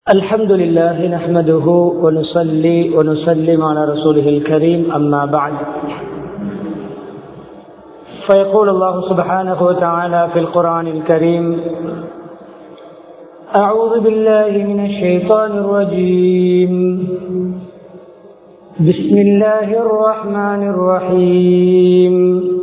الحمد لله نحمده ونصلي ونسلم على رسوله الكريم أما بعد فيقول الله سبحانه وتعالى في القرآن الكريم أعوذ بالله من الشيطان الرجيم بسم الله الرحمن الرحيم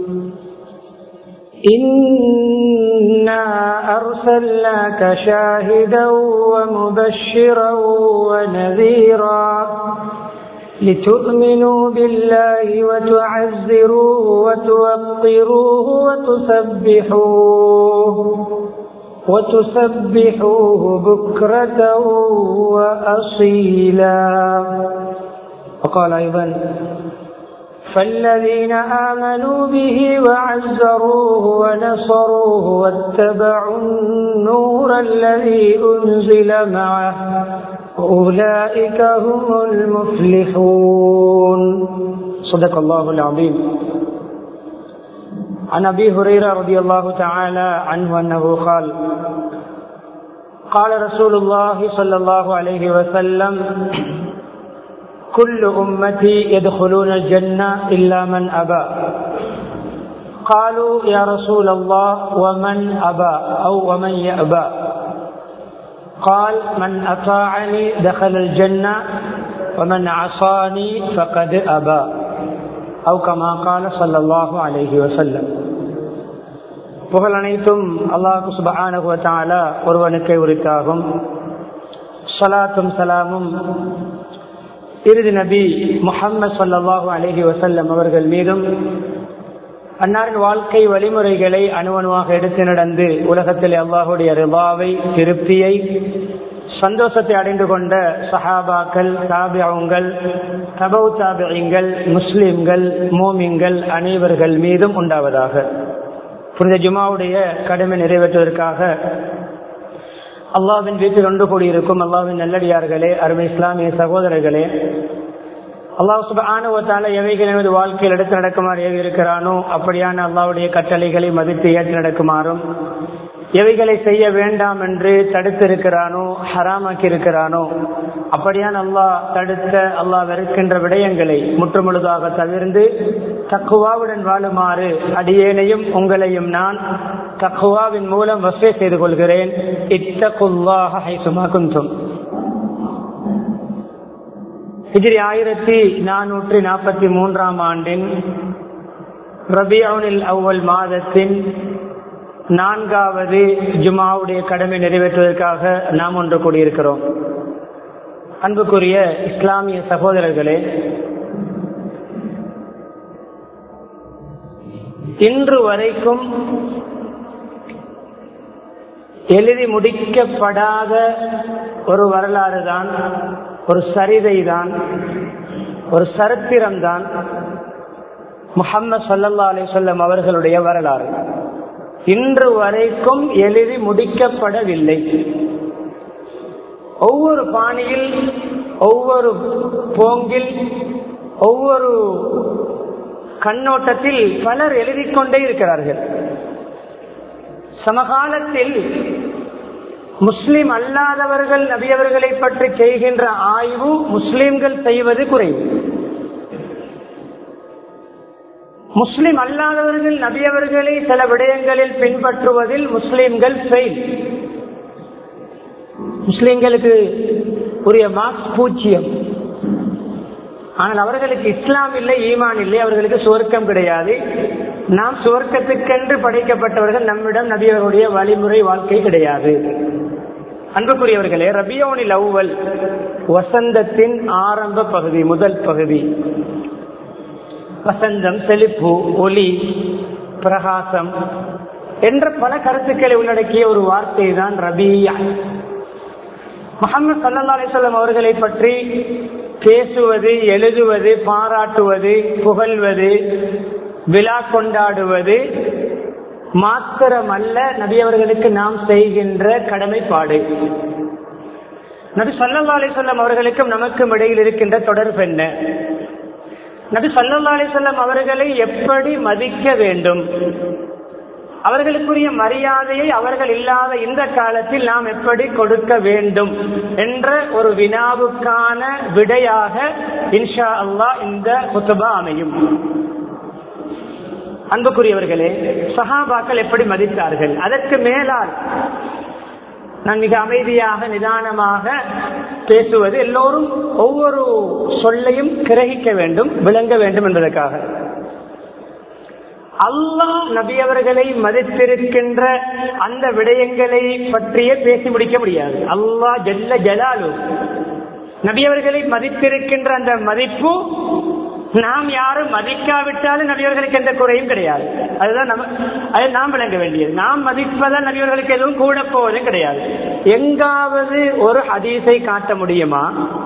إنا أرسلناك شاهدا ومبشرا ونذيرا لتؤمنوا بالله وتعزروه وتوقروه وتسبحوه وتسبحوه بكرة وأصيلا وقال أيضا فالذين آمنوا به وعزروه ونصروه واتبعوا النور الذي أنزل معه أولئك هم المفلحون صدق الله العظيم عن أبي هريرة رضي الله تعالى عنه أنه قال قال رسول الله صلى الله عليه وسلم كل أمتي يدخلون الجنة إلا من أبى قالوا يا رسول الله ومن أبى أو ومن يأبى قال من أطاعني دخل الجنة ومن عصاني فقد أبى أو كما قال صلى الله عليه وسلم புகழ் அனைத்தும் அல்லாஹு சுபஹானுவத்தாலா ஒருவனுக்கே உரித்தாகும் சலாத்தும் சலாமும் இறுதி நபி முகம்மது சல்லாஹூ அலஹி வசல்லம் அவர்கள் மீதும் அன்னாரின் வாழ்க்கை வழிமுறைகளை அணுவணுவாக எடுத்து நடந்து உலகத்தில் அல்லாஹுடைய ரிபாவை திருப்தியை சந்தோஷத்தை அடைந்து கொண்ட சஹாபாக்கள் தாபியங்கள் தபவு தாபியங்கள் முஸ்லிம்கள் மோமிங்கள் அனைவர்கள் மீதும் உண்டாவதாக புனித ஜுமாவுடைய கடமை நிறைவேற்றுவதற்காக அல்லாவின் வீட்டில் ஒன்று கூடியிருக்கும் அல்லாவின் நல்லடியார்களே அருமை இஸ்லாமிய சகோதரர்களே அல்லாஹ் சுபானுவத்தால எவைகள் எனது வாழ்க்கையில் எடுத்து நடக்குமாறு ஏவி இருக்கிறானோ அப்படியான அல்லாவுடைய கட்டளைகளை மதித்து ஏற்று நடக்குமாறும் எவைகளை செய்ய வேண்டாம் என்று தடுத்திருக்கிறானோ ஹராமாக்கி இருக்கிறானோ அப்படியான அல்லாஹ் தடுத்த அல்லாஹ் வெறுக்கின்ற விடயங்களை முற்றுமுழுதாக தவிர்ந்து தக்குவாவுடன் வாழுமாறு அடியேனையும் உங்களையும் நான் தக்குவாவின் மூலம் வசே செய்து கொள்கிறேன் இத்தகுல்லாக ஹைசுமா குந்தும் ஹிஜ்ரி ஆயிரத்தி நானூற்றி நாற்பத்தி மூன்றாம் ஆண்டின் ரபியானில் அவ்வல் மாதத்தின் நான்காவது ஜுமாவுடைய கடமை நிறைவேற்றுவதற்காக நாம் ஒன்று கூடியிருக்கிறோம் அன்புக்குரிய இஸ்லாமிய சகோதரர்களே இன்று வரைக்கும் எழுதி முடிக்கப்படாத ஒரு வரலாறு தான் ஒரு சரிதை தான் ஒரு சரித்திரம் தான் முகம்மது சல்லா அலி சொல்லம் அவர்களுடைய வரலாறு இன்று வரைக்கும் எழுதி முடிக்கப்படவில்லை ஒவ்வொரு பாணியில் ஒவ்வொரு போங்கில் ஒவ்வொரு கண்ணோட்டத்தில் பலர் எழுதிக்கொண்டே இருக்கிறார்கள் சமகாலத்தில் முஸ்லிம் அல்லாதவர்கள் நபியவர்களை பற்றி செய்கின்ற ஆய்வு முஸ்லிம்கள் செய்வது குறைவு முஸ்லிம் அல்லாதவர்கள் நபியவர்களை சில விடயங்களில் பின்பற்றுவதில் முஸ்லிம்கள் ஃபெயில் முஸ்லிம்களுக்கு உரிய மார்க்ஸ் பூஜ்ஜியம் ஆனால் அவர்களுக்கு இஸ்லாம் இல்லை ஈமான் இல்லை அவர்களுக்கு சுவர்க்கம் கிடையாது நாம் சுவர்க்கத்துக்கென்று படைக்கப்பட்டவர்கள் நம்மிடம் நபியவர்களுடைய வழிமுறை வாழ்க்கை கிடையாது அன்புக்குரியவர்களே ரபியோனில் அவ்வல் வசந்தத்தின் ஆரம்ப பகுதி முதல் பகுதி வசந்தம் செழிப்பு ஒளி பிரகாசம் என்ற பல கருத்துக்களை உள்ளடக்கிய ஒரு வார்த்தை தான் ரபியா முகமது சல்லா அலிசல்லம் அவர்களை பற்றி பேசுவது எழுதுவது பாராட்டுவது புகழ்வது விழா கொண்டாடுவது மாத்திரமல்ல நபி அவர்களுக்கு நாம் செய்கின்ற கடமைப்பாடு நபி சல்லா அலிசல்லம் அவர்களுக்கும் நமக்கும் இடையில் இருக்கின்ற தொடர்பு என்ன நபி சல்லா அலிசல்லம் அவர்களை எப்படி மதிக்க வேண்டும் அவர்களுக்குரிய மரியாதையை அவர்கள் இல்லாத இந்த காலத்தில் நாம் எப்படி கொடுக்க வேண்டும் என்ற ஒரு வினாவுக்கான விடையாக இன்ஷா அல்லாஹ் இந்த குத்துபா அமையும் அன்புக்குரியவர்களே சஹாபாக்கள் எப்படி மதித்தார்கள் அதற்கு மேலால் நான் மிக அமைதியாக நிதானமாக பேசுவது எல்லோரும் ஒவ்வொரு சொல்லையும் கிரகிக்க வேண்டும் விளங்க வேண்டும் என்பதற்காக அல்லாஹ் நபியவர்களை மதித்திருக்கின்ற அந்த விடயங்களை பற்றியே பேசி முடிக்க முடியாது அல்லாஹ் ஜல்ல ஜலாலு நபியவர்களை மதித்திருக்கின்ற அந்த மதிப்பு நாம் யாரும் மதிக்காவிட்டாலும் நபியவர்களுக்கு எந்த குறையும் கிடையாது அதுதான் நம்ம அதை நாம் விளங்க வேண்டியது நாம் மதிப்பதால் நபியவர்களுக்கு எதுவும் கூட போவதும் கிடையாது எங்காவது ஒரு ஹதீஸை காட்ட முடியுமா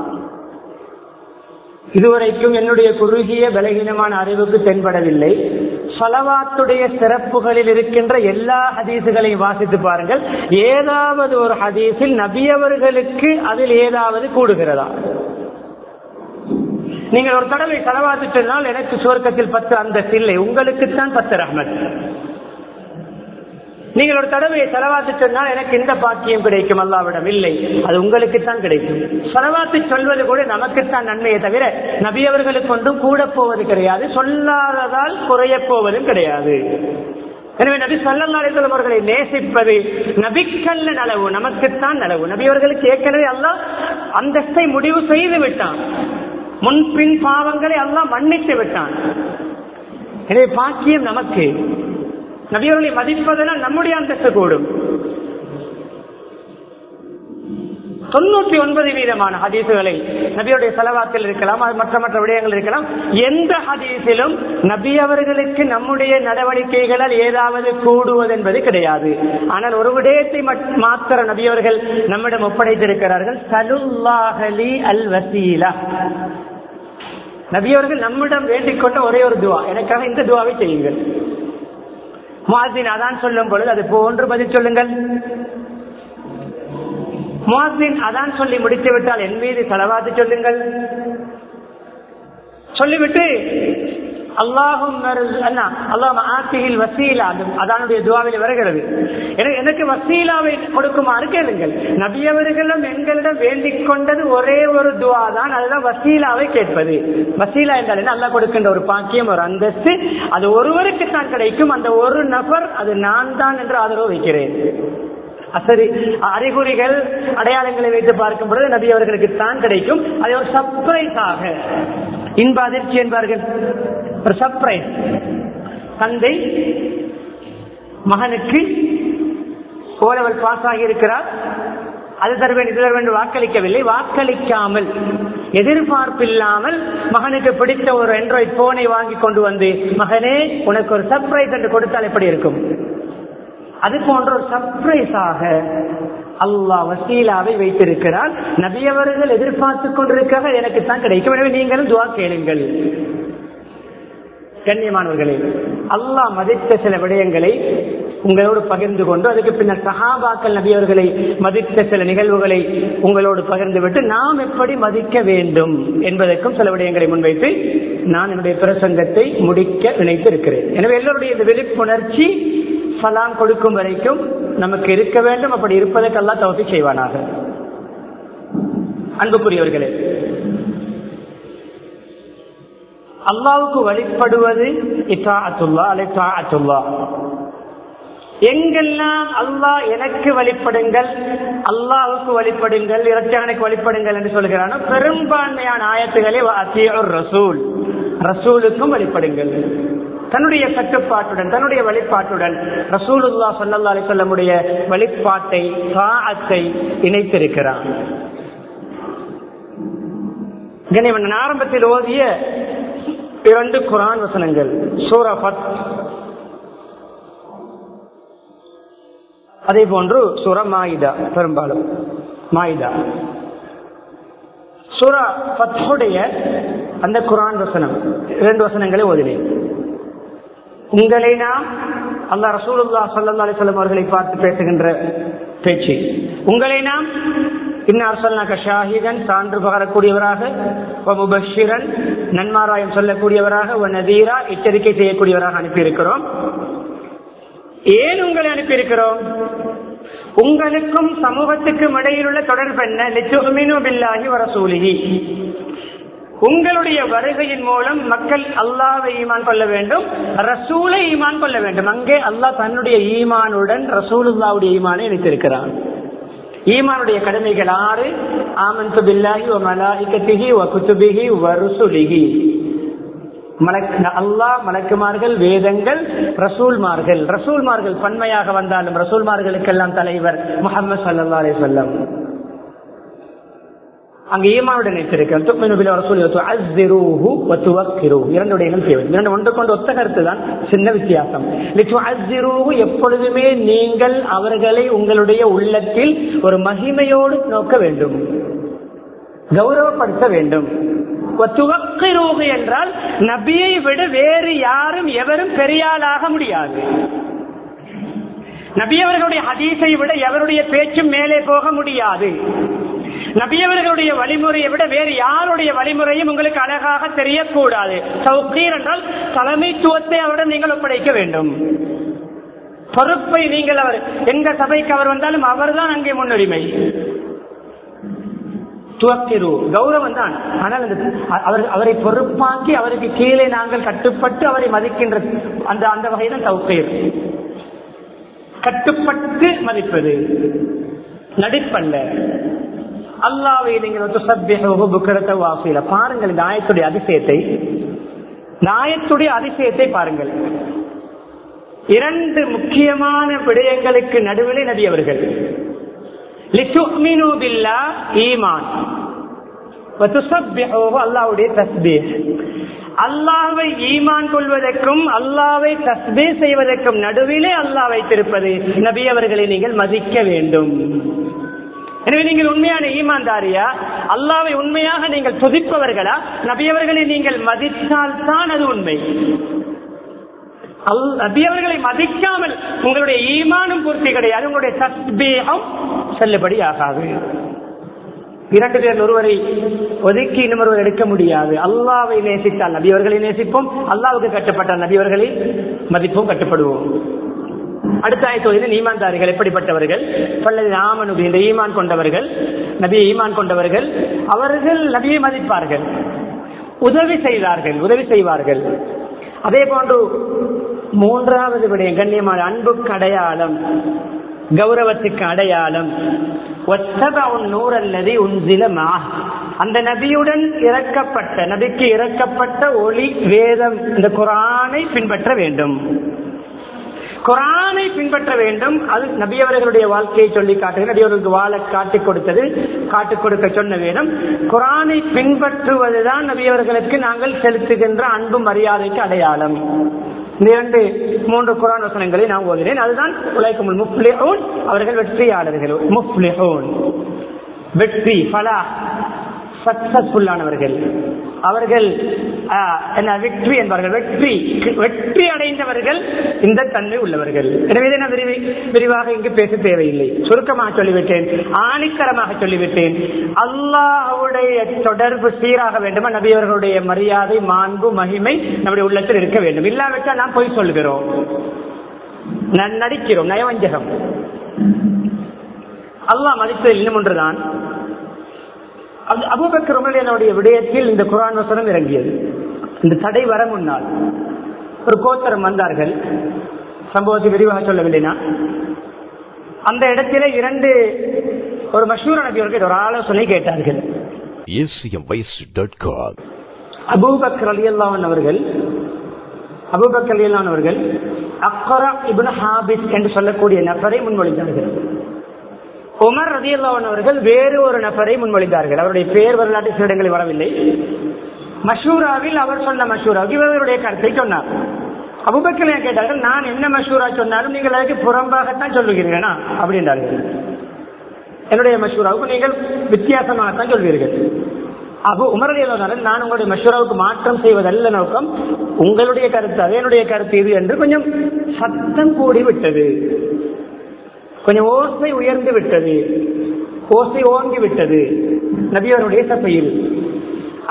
இதுவரைக்கும் என்னுடைய குறுகிய பலகீனமான அறிவுக்கு தென்படவில்லை சலவாத்துடைய சிறப்புகளில் இருக்கின்ற எல்லா ஹதீசுகளையும் வாசித்து பாருங்கள் ஏதாவது ஒரு ஹதீஸில் நபியவர்களுக்கு அதில் ஏதாவது கூடுகிறதா நீங்கள் ஒரு தடவை செலவாத்து சொன்னால் எனக்கு சுவர்க்கத்தில் பத்து அந்தஸ்து இல்லை உங்களுக்குத்தான் பத்து ரஹ்மத் நீங்கள் ஒரு தடவையை செலவாத்து சொன்னால் எனக்கு இந்த பாக்கியம் கிடைக்கும் அல்லாவிடம் இல்லை அது உங்களுக்குத்தான் கிடைக்கும் செலவாத்து சொல்வது கூட நமக்குத்தான் நன்மையை தவிர நபியவர்களுக்கு ஒன்றும் கூட போவது கிடையாது சொல்லாததால் குறைய போவதும் கிடையாது எனவே நபி சல்லல்லாஹு அவர்களை நேசிப்பது நபிக்கல்ல நலவு நமக்குத்தான் நலவு நபியவர்களுக்கு ஏற்கனவே அல்லாஹ் அந்தஸ்தை முடிவு செய்து விட்டான் முன்பின் பாவங்களை எல்லாம் மன்னித்து விட்டான் எனவே பாக்கியம் நமக்கு நபியவர்களை மதிப்பதனால் நம்முடைய அந்தஸ்து கூடும் தொண்ணூற்றி ஒன்பது வீதமான ஹதீசுகளை நபியுடைய செலவாத்தில் இருக்கலாம் அது மற்ற மற்ற விடயங்கள் இருக்கலாம் எந்த ஹதீஸிலும் நபி அவர்களுக்கு நம்முடைய நடவடிக்கைகளால் ஏதாவது கூடுவது என்பது கிடையாது ஆனால் ஒரு விடயத்தை மாத்திர நபியவர்கள் நம்மிடம் ஒப்படைத்திருக்கிறார்கள் சலுல்லாஹலி அல் வசீலா நபியவர்கள் நம்மிடம் வேண்டிக் கொண்ட ஒரே ஒரு துவா எனக்காக இந்த துவாவை செய்யுங்கள் முவாசின் அதான் சொல்லும் பொழுது அது போன்று பதில் சொல்லுங்கள் முவாசின் அதான் சொல்லி முடித்து விட்டால் என் மீது செலவாத்து சொல்லுங்கள் சொல்லிவிட்டு அல்லாஹும் ஆசியில் வசீலா அதனுடைய துவாவில் வருகிறது எனக்கு வசீலாவை கொடுக்குமாறு கேளுங்கள் நபியவர்களும் எங்களிடம் வேண்டிக் கொண்டது ஒரே ஒரு துவா தான் அதுதான் வசீலாவை கேட்பது வசீலா என்றால் என்ன அல்லா கொடுக்கின்ற ஒரு பாக்கியம் ஒரு அந்தஸ்து அது ஒருவருக்கு தான் கிடைக்கும் அந்த ஒரு நபர் அது நான் தான் என்று ஆதரவு வைக்கிறேன் அசரி அறிகுறிகள் அடையாளங்களை வைத்து பார்க்கும் பொழுது நபி அவர்களுக்கு தான் கிடைக்கும் அதை ஒரு சர்ப்ரைஸாக இன்ப அதிர்ச்சி என்பார்கள் ஒரு சர்ப்ரைஸ் தந்தை மகனுக்கு ஓலவல் பாஸ் ஆகி இருக்கிறார் அது தர வேண்டும் இது தர வேண்டும் வாக்களிக்கவில்லை வாக்களிக்காமல் எதிர்பார்ப்பில்லாமல் மகனுக்கு பிடித்த ஒரு ஆண்ட்ராய்ட் போனை வாங்கி கொண்டு வந்து மகனே உனக்கு ஒரு சர்ப்ரைஸ் என்று கொடுத்தால் எப்படி இருக்கும் அது போன்ற ஒரு சர்ப்ரைஸாக அல்லாஹ் வசீலாவை வைத்திருக்கிறார் நபியவர்கள் எதிர்பார்த்து கொண்டிருக்காக எனக்கு தான் கிடைக்கும் எனவே நீங்களும் துவா கேளுங்கள் கண்ணியமானவர்களே அல்லாஹ் மதித்த சில விடயங்களை உங்களோடு பகிர்ந்து கொண்டு அதுக்கு பின்னர் சஹாபாக்கள் நபியவர்களை மதித்த சில நிகழ்வுகளை உங்களோடு பகிர்ந்து விட்டு நாம் எப்படி மதிக்க வேண்டும் என்பதற்கும் சில விடயங்களை முன்வைத்து நான் என்னுடைய பிரசங்கத்தை முடிக்க நினைத்து இருக்கிறேன் எனவே எல்லோருடைய இந்த விழிப்புணர்ச்சி சலாம் கொடுக்கும் வரைக்கும் நமக்கு இருக்க வேண்டும் அப்படி இருப்பதற்கெல்லாம் தவசி செய்வானாக அன்புக்குரியவர்களே அல்லாவுக்கு வழிபடுவது இத்தாஅத்துல்லா அல்ல தாஅத்துல்லா எங்கெல்லாம் அல்லாஹ் எனக்கு வழிபடுங்கள் அல்லாவுக்கு வழிபடுங்கள் இரட்சகனுக்கு வழிபடுங்கள் என்று சொல்கிறானோ பெரும்பான்மையான ஆயத்துகளே ரசூல் ரசூலுக்கும் வழிபடுங்கள் தன்னுடைய கட்டுப்பாட்டுடன் தன்னுடைய வழிபாட்டுடன் ரசூலுல்லா சொல்லல்லா அலி சொல்லமுடைய வழிபாட்டை தாஅத்தை இணைத்திருக்கிறான் கனிவன் ஆரம்பத்தில் ஓதிய இரண்டு குரான் வசனங்கள் சூரபத் அதே போன்று சுர மாயிதா பெரும்பாலும் மாயிதா சுரா பத்துடைய அந்த குரான் வசனம் இரண்டு வசனங்களை ஓதினேன் உங்களை நாம் அல்லா ரசூலுல்லா சல்லா அலிசல்லம் அவர்களை பார்த்து பேசுகின்ற பேச்சு உங்களை நாம் இன்னார் சொன்னாக்க ஷாஹிதன் சான்று பகரக்கூடியவராக முபஷிரன் நன்மாராயம் சொல்லக்கூடியவராக நதீரா எச்சரிக்கை செய்யக்கூடியவராக அனுப்பியிருக்கிறோம் ஏன் உங்களை அனுப்பியிருக்கிறோம் உங்களுக்கும் சமூகத்துக்கும் இடையில் உள்ள தொடர்பு என்ன லித்துமினு பில்லாஹி வரசூலிஹி உங்களுடைய வருகையின் மூலம் மக்கள் அல்லாவை ஈமான் கொள்ள வேண்டும் ரசூலை ஈமான் கொள்ள வேண்டும் அங்கே அல்லாஹ் தன்னுடைய ஈமானுடன் ரசூலுல்லாவுடைய ஈமானை இணைத்திருக்கிறான் ஈமானுடைய கடமைகள் ஆறு ஆமந்து பில்லாஹி வ மலாயிகத்திஹி வ குதுபிஹி வ ருசுலிஹி மலக் அல்லாஹ் மலக்குமார்கள் வேதங்கள் ரசூல்மார்கள் ரசூல்மார்கள் பன்மையாக வந்தாலும் ரசூல்மார்களுக்கெல்லாம் தலைவர் முகமது சல்லா அலி சொல்லம் அங்க ஈமாவுடன் நினைத்திருக்கிறேன் துக்மினு பில் ரசூல் துஅஸ்ஸிரூஹு வ துவக்கிரூஹு இரண்டுடைய இனம் தேவை இரண்டு ஒன்று கொண்டு ஒத்த கருத்து தான் சின்ன வித்தியாசம் லிதுஅஸ்ஸிரூஹு எப்பொழுதுமே நீங்கள் அவர்களை உங்களுடைய உள்ளத்தில் ஒரு மகிமையோடு நோக்க வேண்டும் கௌரவப்படுத்த வேண்டும் துவக்கிரூகு என்றால் நபியை விட வேறு யாரும் எவரும் பெரியாளாக முடியாது நபியவர்களுடைய ஹதீஸை விட எவருடைய பேச்சும் மேலே போக முடியாது நபியவர்களுடைய வழிமுறையை விட வேறு யாருடைய வழிமுறையும் உங்களுக்கு அழகாக தெரியக்கூடாது சௌக்கீர் என்றால் தலைமைத்துவத்தை அவரிடம் நீங்கள் ஒப்படைக்க வேண்டும் பொறுப்பை நீங்கள் அவர் எங்க சபைக்கு அவர் வந்தாலும் அவர்தான் அங்கே முன்னுரிமை துவக்கிரு கௌரவம் தான் ஆனால் அந்த அவர் அவரை பொறுப்பாக்கி அவருக்கு கீழே நாங்கள் கட்டுப்பட்டு அவரை மதிக்கின்ற அந்த அந்த வகைதான் தௌக்கீர் கட்டுப்பட்டு மதிப்பது நடிப்பல்ல அல்லாவை நீங்கள் வாசில பாருங்கள் இந்த ஆயத்துடைய அதிசயத்தை இந்த ஆயத்துடைய அதிசயத்தை பாருங்கள் இரண்டு முக்கியமான விடயங்களுக்கு நடுவிலே நபி அவர்கள் ஈமான் அல்லாவுடைய தஸ்பீர் அல்லாவை ஈமான் கொள்வதற்கும் அல்லாவை தஸ்பே செய்வதற்கும் நடுவிலே அல்லாஹ் வைத்திருப்பது நபி அவர்களை நீங்கள் மதிக்க வேண்டும் எனவே நீங்கள் உண்மையான ஈமான்தாரியா அல்லாவை உண்மையாக நீங்கள் துதிப்பவர்களா நபியவர்களை நீங்கள் மதித்தால் தான் அது உண்மை நபியவர்களை மதிக்காமல் உங்களுடைய ஈமானும் பூர்த்தி கிடையாது உங்களுடைய தஸ்பேகம் செல்லுபடி ஆகாது இரண்டு பேர் ஒருவரை ஒதுக்கி இன்னொருவர் எடுக்க முடியாது அல்லாவை நேசித்தால் நபியவர்களை நேசிப்போம் அல்லாவுக்கு கட்டப்பட்ட நபியவர்களை மதிப்போம் கட்டுப்படுவோம் அடுத்த ஆயத்தோதில் ஈமான்தாரிகள் எப்படிப்பட்டவர்கள் பல்லது ராமனுடைய இந்த ஈமான் கொண்டவர்கள் நபியை ஈமான் கொண்டவர்கள் அவர்கள் நபியை மதிப்பார்கள் உதவி செய்தார்கள் உதவி செய்வார்கள் அதே போன்று மூன்றாவது விடயம் கண்ணியமான அன்புக்கு அடையாளம் கௌரவத்துக்கு அடையாளம் நூறு அல்லது உன்சிலமா அந்த நபியுடன் இறக்கப்பட்ட நபிக்கு இறக்கப்பட்ட ஒளி வேதம் இந்த குரானை பின்பற்ற வேண்டும் குரானை பின்பற்ற வேண்டும் அது நபியவர்களுடைய வாழ்க்கையை சொல்லி காட்டுகிறது நபியவர்களுக்கு வாழ காட்டிக் கொடுத்தது காட்டிக் கொடுக்க சொன்ன வேணும் குரானை பின்பற்றுவதுதான் நபியவர்களுக்கு நாங்கள் செலுத்துகின்ற அன்பு மரியாதைக்கு அடையாளம் இரண்டு மூன்று குரான் வசனங்களை நான் ஓதுகிறேன் அதுதான் உலகம் முஃப்லிஹூன் அவர்கள் வெற்றியாளர்கள் முஃப்லிஹூன் வெற்றி பலா சக்சஸ்ஃபுல்லானவர்கள் அவர்கள் என்ன வெற்றி என்பார்கள் வெற்றி வெற்றி அடைந்தவர்கள் இந்த தன்மை உள்ளவர்கள் எனவே நான் விரிவி விரிவாக இங்கு பேச தேவையில்லை சுருக்கமாக சொல்லிவிட்டேன் ஆணிக்கரமாக சொல்லிவிட்டேன் அல்லாஹுடைய தொடர்பு சீராக வேண்டுமா நபியவர்களுடைய மரியாதை மாண்பு மகிமை நம்முடைய உள்ளத்தில் இருக்க வேண்டும் இல்லாவிட்டால் நாம் போய் சொல்கிறோம் நடிக்கிறோம் நயவஞ்சகம் அல்லாஹ் மதிப்பதில் இன்னும் ஒன்றுதான் அபுபக்கர் உமரனுடைய விடயத்தில் இந்த குரான் வசனம் இறங்கியது இந்த தடை வர முன்னால் ஒரு கோத்தரம் வந்தார்கள் சம்பவத்தை விரிவாக சொல்லவில்லைனா அந்த இடத்திலே இரண்டு ஒரு மஷூர் நபியவர்கள் ஒரு ஆலோசனை கேட்டார்கள் அபூபக்கர் அலி அல்லாவன் அவர்கள் அபூபக்கர் அலி அல்லான் அவர்கள் அக்கரா இபுன் ஹாபிஸ் என்று சொல்லக்கூடிய நபரை முன்மொழிந்தார்கள் உமர் ரதியல்லாவன் அவர்கள் வேறு ஒரு நபரை முன்மொழிந்தார்கள் அவருடைய பெயர் வரலாற்று சிடங்களில் வரவில்லை மஷூராவில் அவர் சொன்ன மஷூராவுக்கு இவருடைய கருத்தை சொன்னார் அபுபக்கலையா கேட்டார்கள் நான் என்ன மஷூரா சொன்னாலும் நீங்கள் அதுக்கு புறம்பாகத்தான் சொல்லுகிறீர்களா அப்படின்றார்கள் என்னுடைய மஷூராவுக்கு நீங்கள் வித்தியாசமாகத்தான் சொல்வீர்கள் அபு உமரடியில் நான் உங்களுடைய மஷூராவுக்கு மாற்றம் செய்வதல்ல நோக்கம் உங்களுடைய கருத்து அது என்னுடைய கருத்து இது என்று கொஞ்சம் சத்தம் கூடி விட்டது கொஞ்சம் ஓசை உயர்ந்து விட்டது ஓசை ஓங்கி விட்டது நபியவருடைய சபையில்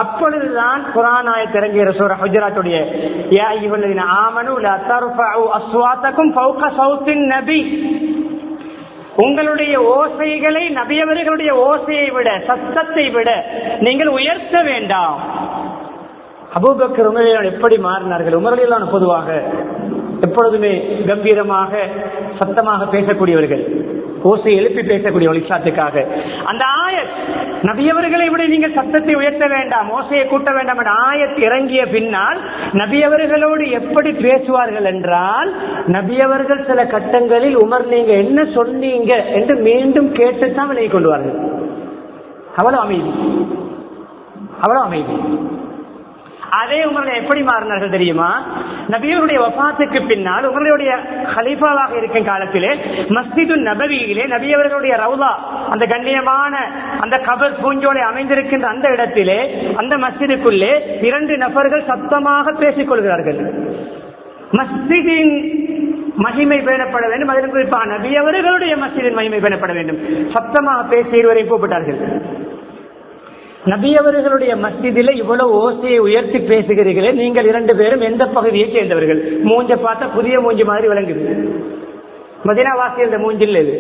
அப்பொழுதுதான் குரானாய திறங்கிற சூர ஹுஜராத்துடைய யா அய்யுஹல்லதீன ஆமனு லா தர்ஃபஉ அஸ்வாத்தகும் ஃபௌக சௌத்தின் நபி உங்களுடைய ஓசைகளை நபியவர்களுடைய ஓசையை விட சத்தத்தை விட நீங்கள் உயர்த்த வேண்டாம் அபூபக்கர் உமரில் எப்படி மாறினார்கள் உமரிலான பொதுவாக எப்பொழுதுமே கம்பீரமாக சத்தமாக பேசக்கூடியவர்கள் ஓசை எழுப்பி பேசக்கூடிய ஒளிச்சாத்துக்காக அந்த ஆயத் நபியவர்களை விட நீங்கள் சத்தத்தை உயர்த்த வேண்டாம் ஓசையை கூட்ட வேண்டாம் என்ற ஆயத் இறங்கிய பின்னால் நபியவர்களோடு எப்படி பேசுவார்கள் என்றால் நபியவர்கள் சில கட்டங்களில் உமர் நீங்க என்ன சொன்னீங்க என்று மீண்டும் கேட்டுத்தான் விலகி கொண்டுவார்கள் அவ்வளவு அமைதி அவ்வளவு அமைதி அதே உமர்கள் எப்படி மாறினார்கள் தெரியுமா நபியருடைய வபாத்துக்கு பின்னால் உங்களுடைய ஹலீஃபாவாக இருக்கும் காலத்திலே மஸ்ஜிது நபவியிலே நபியவர்களுடைய ரவுலா அந்த கண்ணியமான அந்த கபர் பூஞ்சோலை அமைந்திருக்கின்ற அந்த இடத்திலே அந்த மஸ்ஜிதுக்குள்ளே இரண்டு நபர்கள் சத்தமாக பேசிக் கொள்கிறார்கள் மஸ்ஜிதின் மகிமை பேணப்பட வேண்டும் அதில் குறிப்பாக நபியவர்களுடைய மஸ்ஜிதின் மகிமை பேணப்பட வேண்டும் சத்தமாக பேசி இருவரை கூப்பிட்டார்கள் நபி அவர்களுடைய மஸ்ஜிதில இவ்வளவு ஓசையை உயர்த்தி பேசுகிறீர்களே நீங்கள் இரண்டு பேரும் எந்த பகுதியை சேர்ந்தவர்கள் மூஞ்ச பார்த்தா புதிய மூஞ்சி மாதிரி விளங்குது மதினா வாசி இந்த மூஞ்சில் இது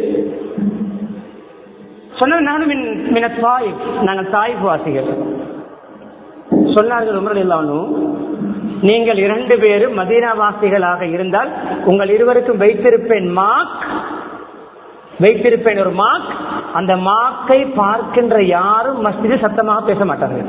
சொன்ன நானும் தாய் நாங்கள் தாய்ப் வாசிகள் சொன்னார்கள் உமர் இல்லானும் நீங்கள் இரண்டு பேரும் மதீனா வாசிகளாக இருந்தால் உங்கள் இருவருக்கும் வைத்திருப்பேன் மாக் வைத்திருப்பேன் ஒரு மாக் அந்த மாக்கை பார்க்கின்ற யாரும் மஸ்ஜிது சத்தமாக பேச மாட்டார்கள்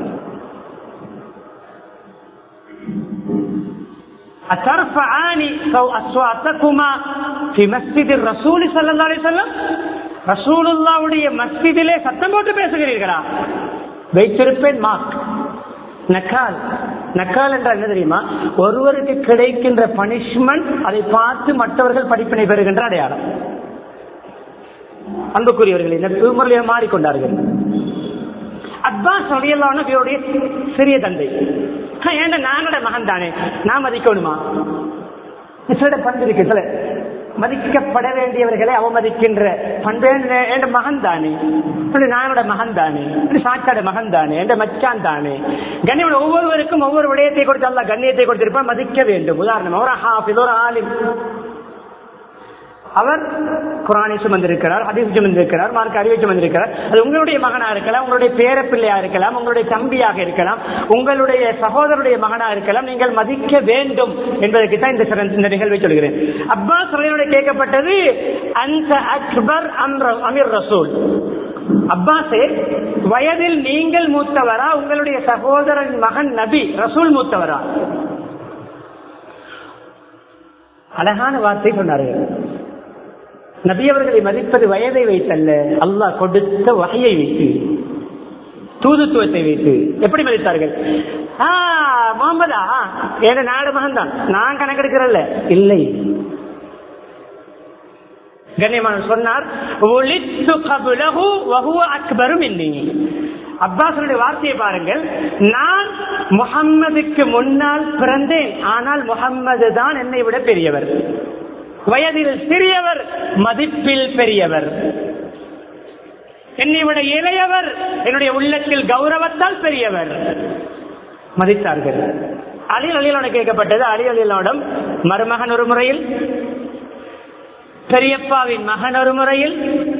ரசூலுல்லாவுடைய மஸ்ஜிதிலே சத்தம் போட்டு பேசுகிறீர்களா வைத்திருப்பேன் மாக் நக்கால் நக்கால் என்றால் என்ன தெரியுமா ஒருவருக்கு கிடைக்கின்ற பனிஷ்மெண்ட் அதை பார்த்து மற்றவர்கள் படிப்பினை பெறுகின்ற அடையாளம் அன்புக்குரியவர்களை நட்புமுறையாக மாறிக்கொண்டார்கள் அப்பாஸ் அலியல்லான இவருடைய சிறிய தந்தை ஏன்டா நானோட மகன் தானே நான் மதிக்கணுமா சில பண்பு இருக்கு சில மதிக்கப்பட வேண்டியவர்களை அவமதிக்கின்ற பண்பு என் மகன் தானே நானோட மகன் தானே சாச்சாட மகன் தானே என் மச்சான் தானே கண்ணியம் ஒவ்வொருவருக்கும் ஒவ்வொரு விடயத்தை கொடுத்து அல்ல கண்ணியத்தை கொடுத்திருப்பான் மதிக்க வேண்டும் உதாரணம் ஒரு ஹாஃபில் ஒரு ஆலிம் அவர் குரானை சுமந்திருக்கிறார் ஹதீஸ் சுமந்திருக்கிறார் மார்க் அறிவை சுமந்திருக்கிறார் அது உங்களுடைய மகனா இருக்கலாம் உங்களுடைய பேர பிள்ளையா இருக்கலாம் உங்களுடைய தம்பியாக இருக்கலாம் உங்களுடைய சகோதரருடைய மகனா இருக்கலாம் நீங்கள் மதிக்க வேண்டும் என்பதற்கு தான் இந்த சிறந்த இந்த நிகழ்வை சொல்கிறேன் அப்பாஸ் ரலியனுடைய கேட்கப்பட்டது அந்த அக்பர் அமீர் ரசூல் அப்பாஸே வயதில் நீங்கள் மூத்தவரா உங்களுடைய சகோதரன் மகன் நபி ரசூல் மூத்தவரா அழகான வார்த்தை சொன்னார்கள் நபி அவர்களை மதிப்பது வயதை வைத்தல்ல அல்லாஹ் கொடுத்த வகையை வைத்து தூதுத்துவத்தை வைத்து எப்படி மதித்தார்கள் முகமதா என் நாடு மகன் தான் நான் கணக்கெடுக்கிறல்ல இல்லை கண்ணியமான சொன்னார் அக்பரும் இல்லை அப்பாசனுடைய வார்த்தையை பாருங்கள் நான் முகம்மதுக்கு முன்னால் பிறந்தேன் ஆனால் முகம்மது தான் என்னை விட பெரியவர் வயதில் சிறியவர் மதிப்பில் பெரியவர் என்னை விட இளையவர் என்னுடைய உள்ளத்தில் கௌரவத்தால் பெரியவர் மதித்தார்கள் அலி அலியலோட கேட்கப்பட்டது அலி அலியலோடம் மருமகன் ஒரு முறையில் பெரியப்பாவின் மகன் ஒரு முறையில்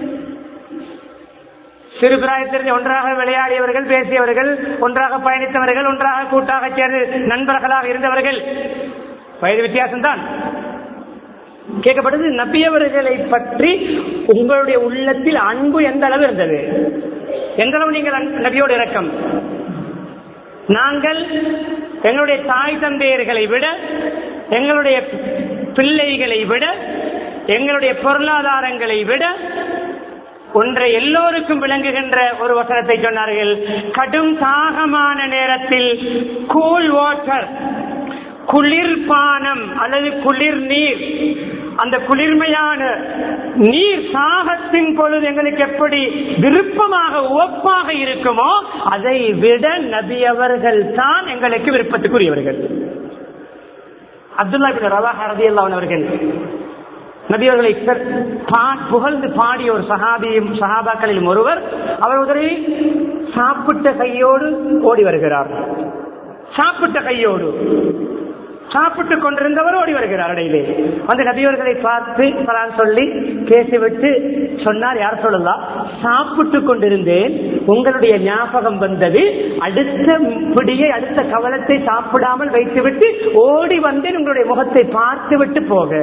சிறு பிராயத்திலிருந்து ஒன்றாக விளையாடியவர்கள் பேசியவர்கள் ஒன்றாக பயணித்தவர்கள் ஒன்றாக கூட்டாக சேர்ந்து நண்பர்களாக இருந்தவர்கள் வயது வித்தியாசம்தான் கேட்கப்பட்டது நபியவர்களை பற்றி உங்களுடைய உள்ளத்தில் அன்பு எந்த அளவு இருந்தது எந்த அளவு நீங்கள் நபியோட இறக்கம் நாங்கள் எங்களுடைய தாய் தந்தையர்களை விட எங்களுடைய பிள்ளைகளை விட எங்களுடைய பொருளாதாரங்களை விட ஒன்றை எல்லோருக்கும் விளங்குகின்ற ஒரு வசனத்தை சொன்னார்கள் கடும் தாகமான நேரத்தில் கூல் வாட்டர் குளிர்பானம் அல்லது குளிர் நீர் அந்த குளிர்மையான நீர் சாகத்தின் பொழுது எங்களுக்கு எப்படி விருப்பமாக உவப்பாக இருக்குமோ அதை விட நபி அவர்கள் தான் எங்களுக்கு விருப்பத்துக்குரியவர்கள் அப்துல்லா பின் ரவா ஹரதி அவர்கள் நபியவர்களை புகழ்ந்து பாடிய ஒரு சஹாபியும் சஹாபாக்களில் ஒருவர் அவர் ஒரு சாப்பிட்ட கையோடு ஓடி வருகிறார் சாப்பிட்ட கையோடு சாப்பிட்டுக் கொண்டிருந்தவர் ஓடி வருகிறார் இடையிலே வந்து நபியவர்களை பார்த்து சலான் சொல்லி பேசிவிட்டு சொன்னார் யார் சொல்லலாம் சாப்பிட்டுக் கொண்டிருந்தேன் உங்களுடைய ஞாபகம் வந்தது அடுத்த பிடியை அடுத்த கவலத்தை சாப்பிடாமல் வைத்துவிட்டு ஓடி வந்தேன் உங்களுடைய முகத்தை பார்த்து விட்டு போக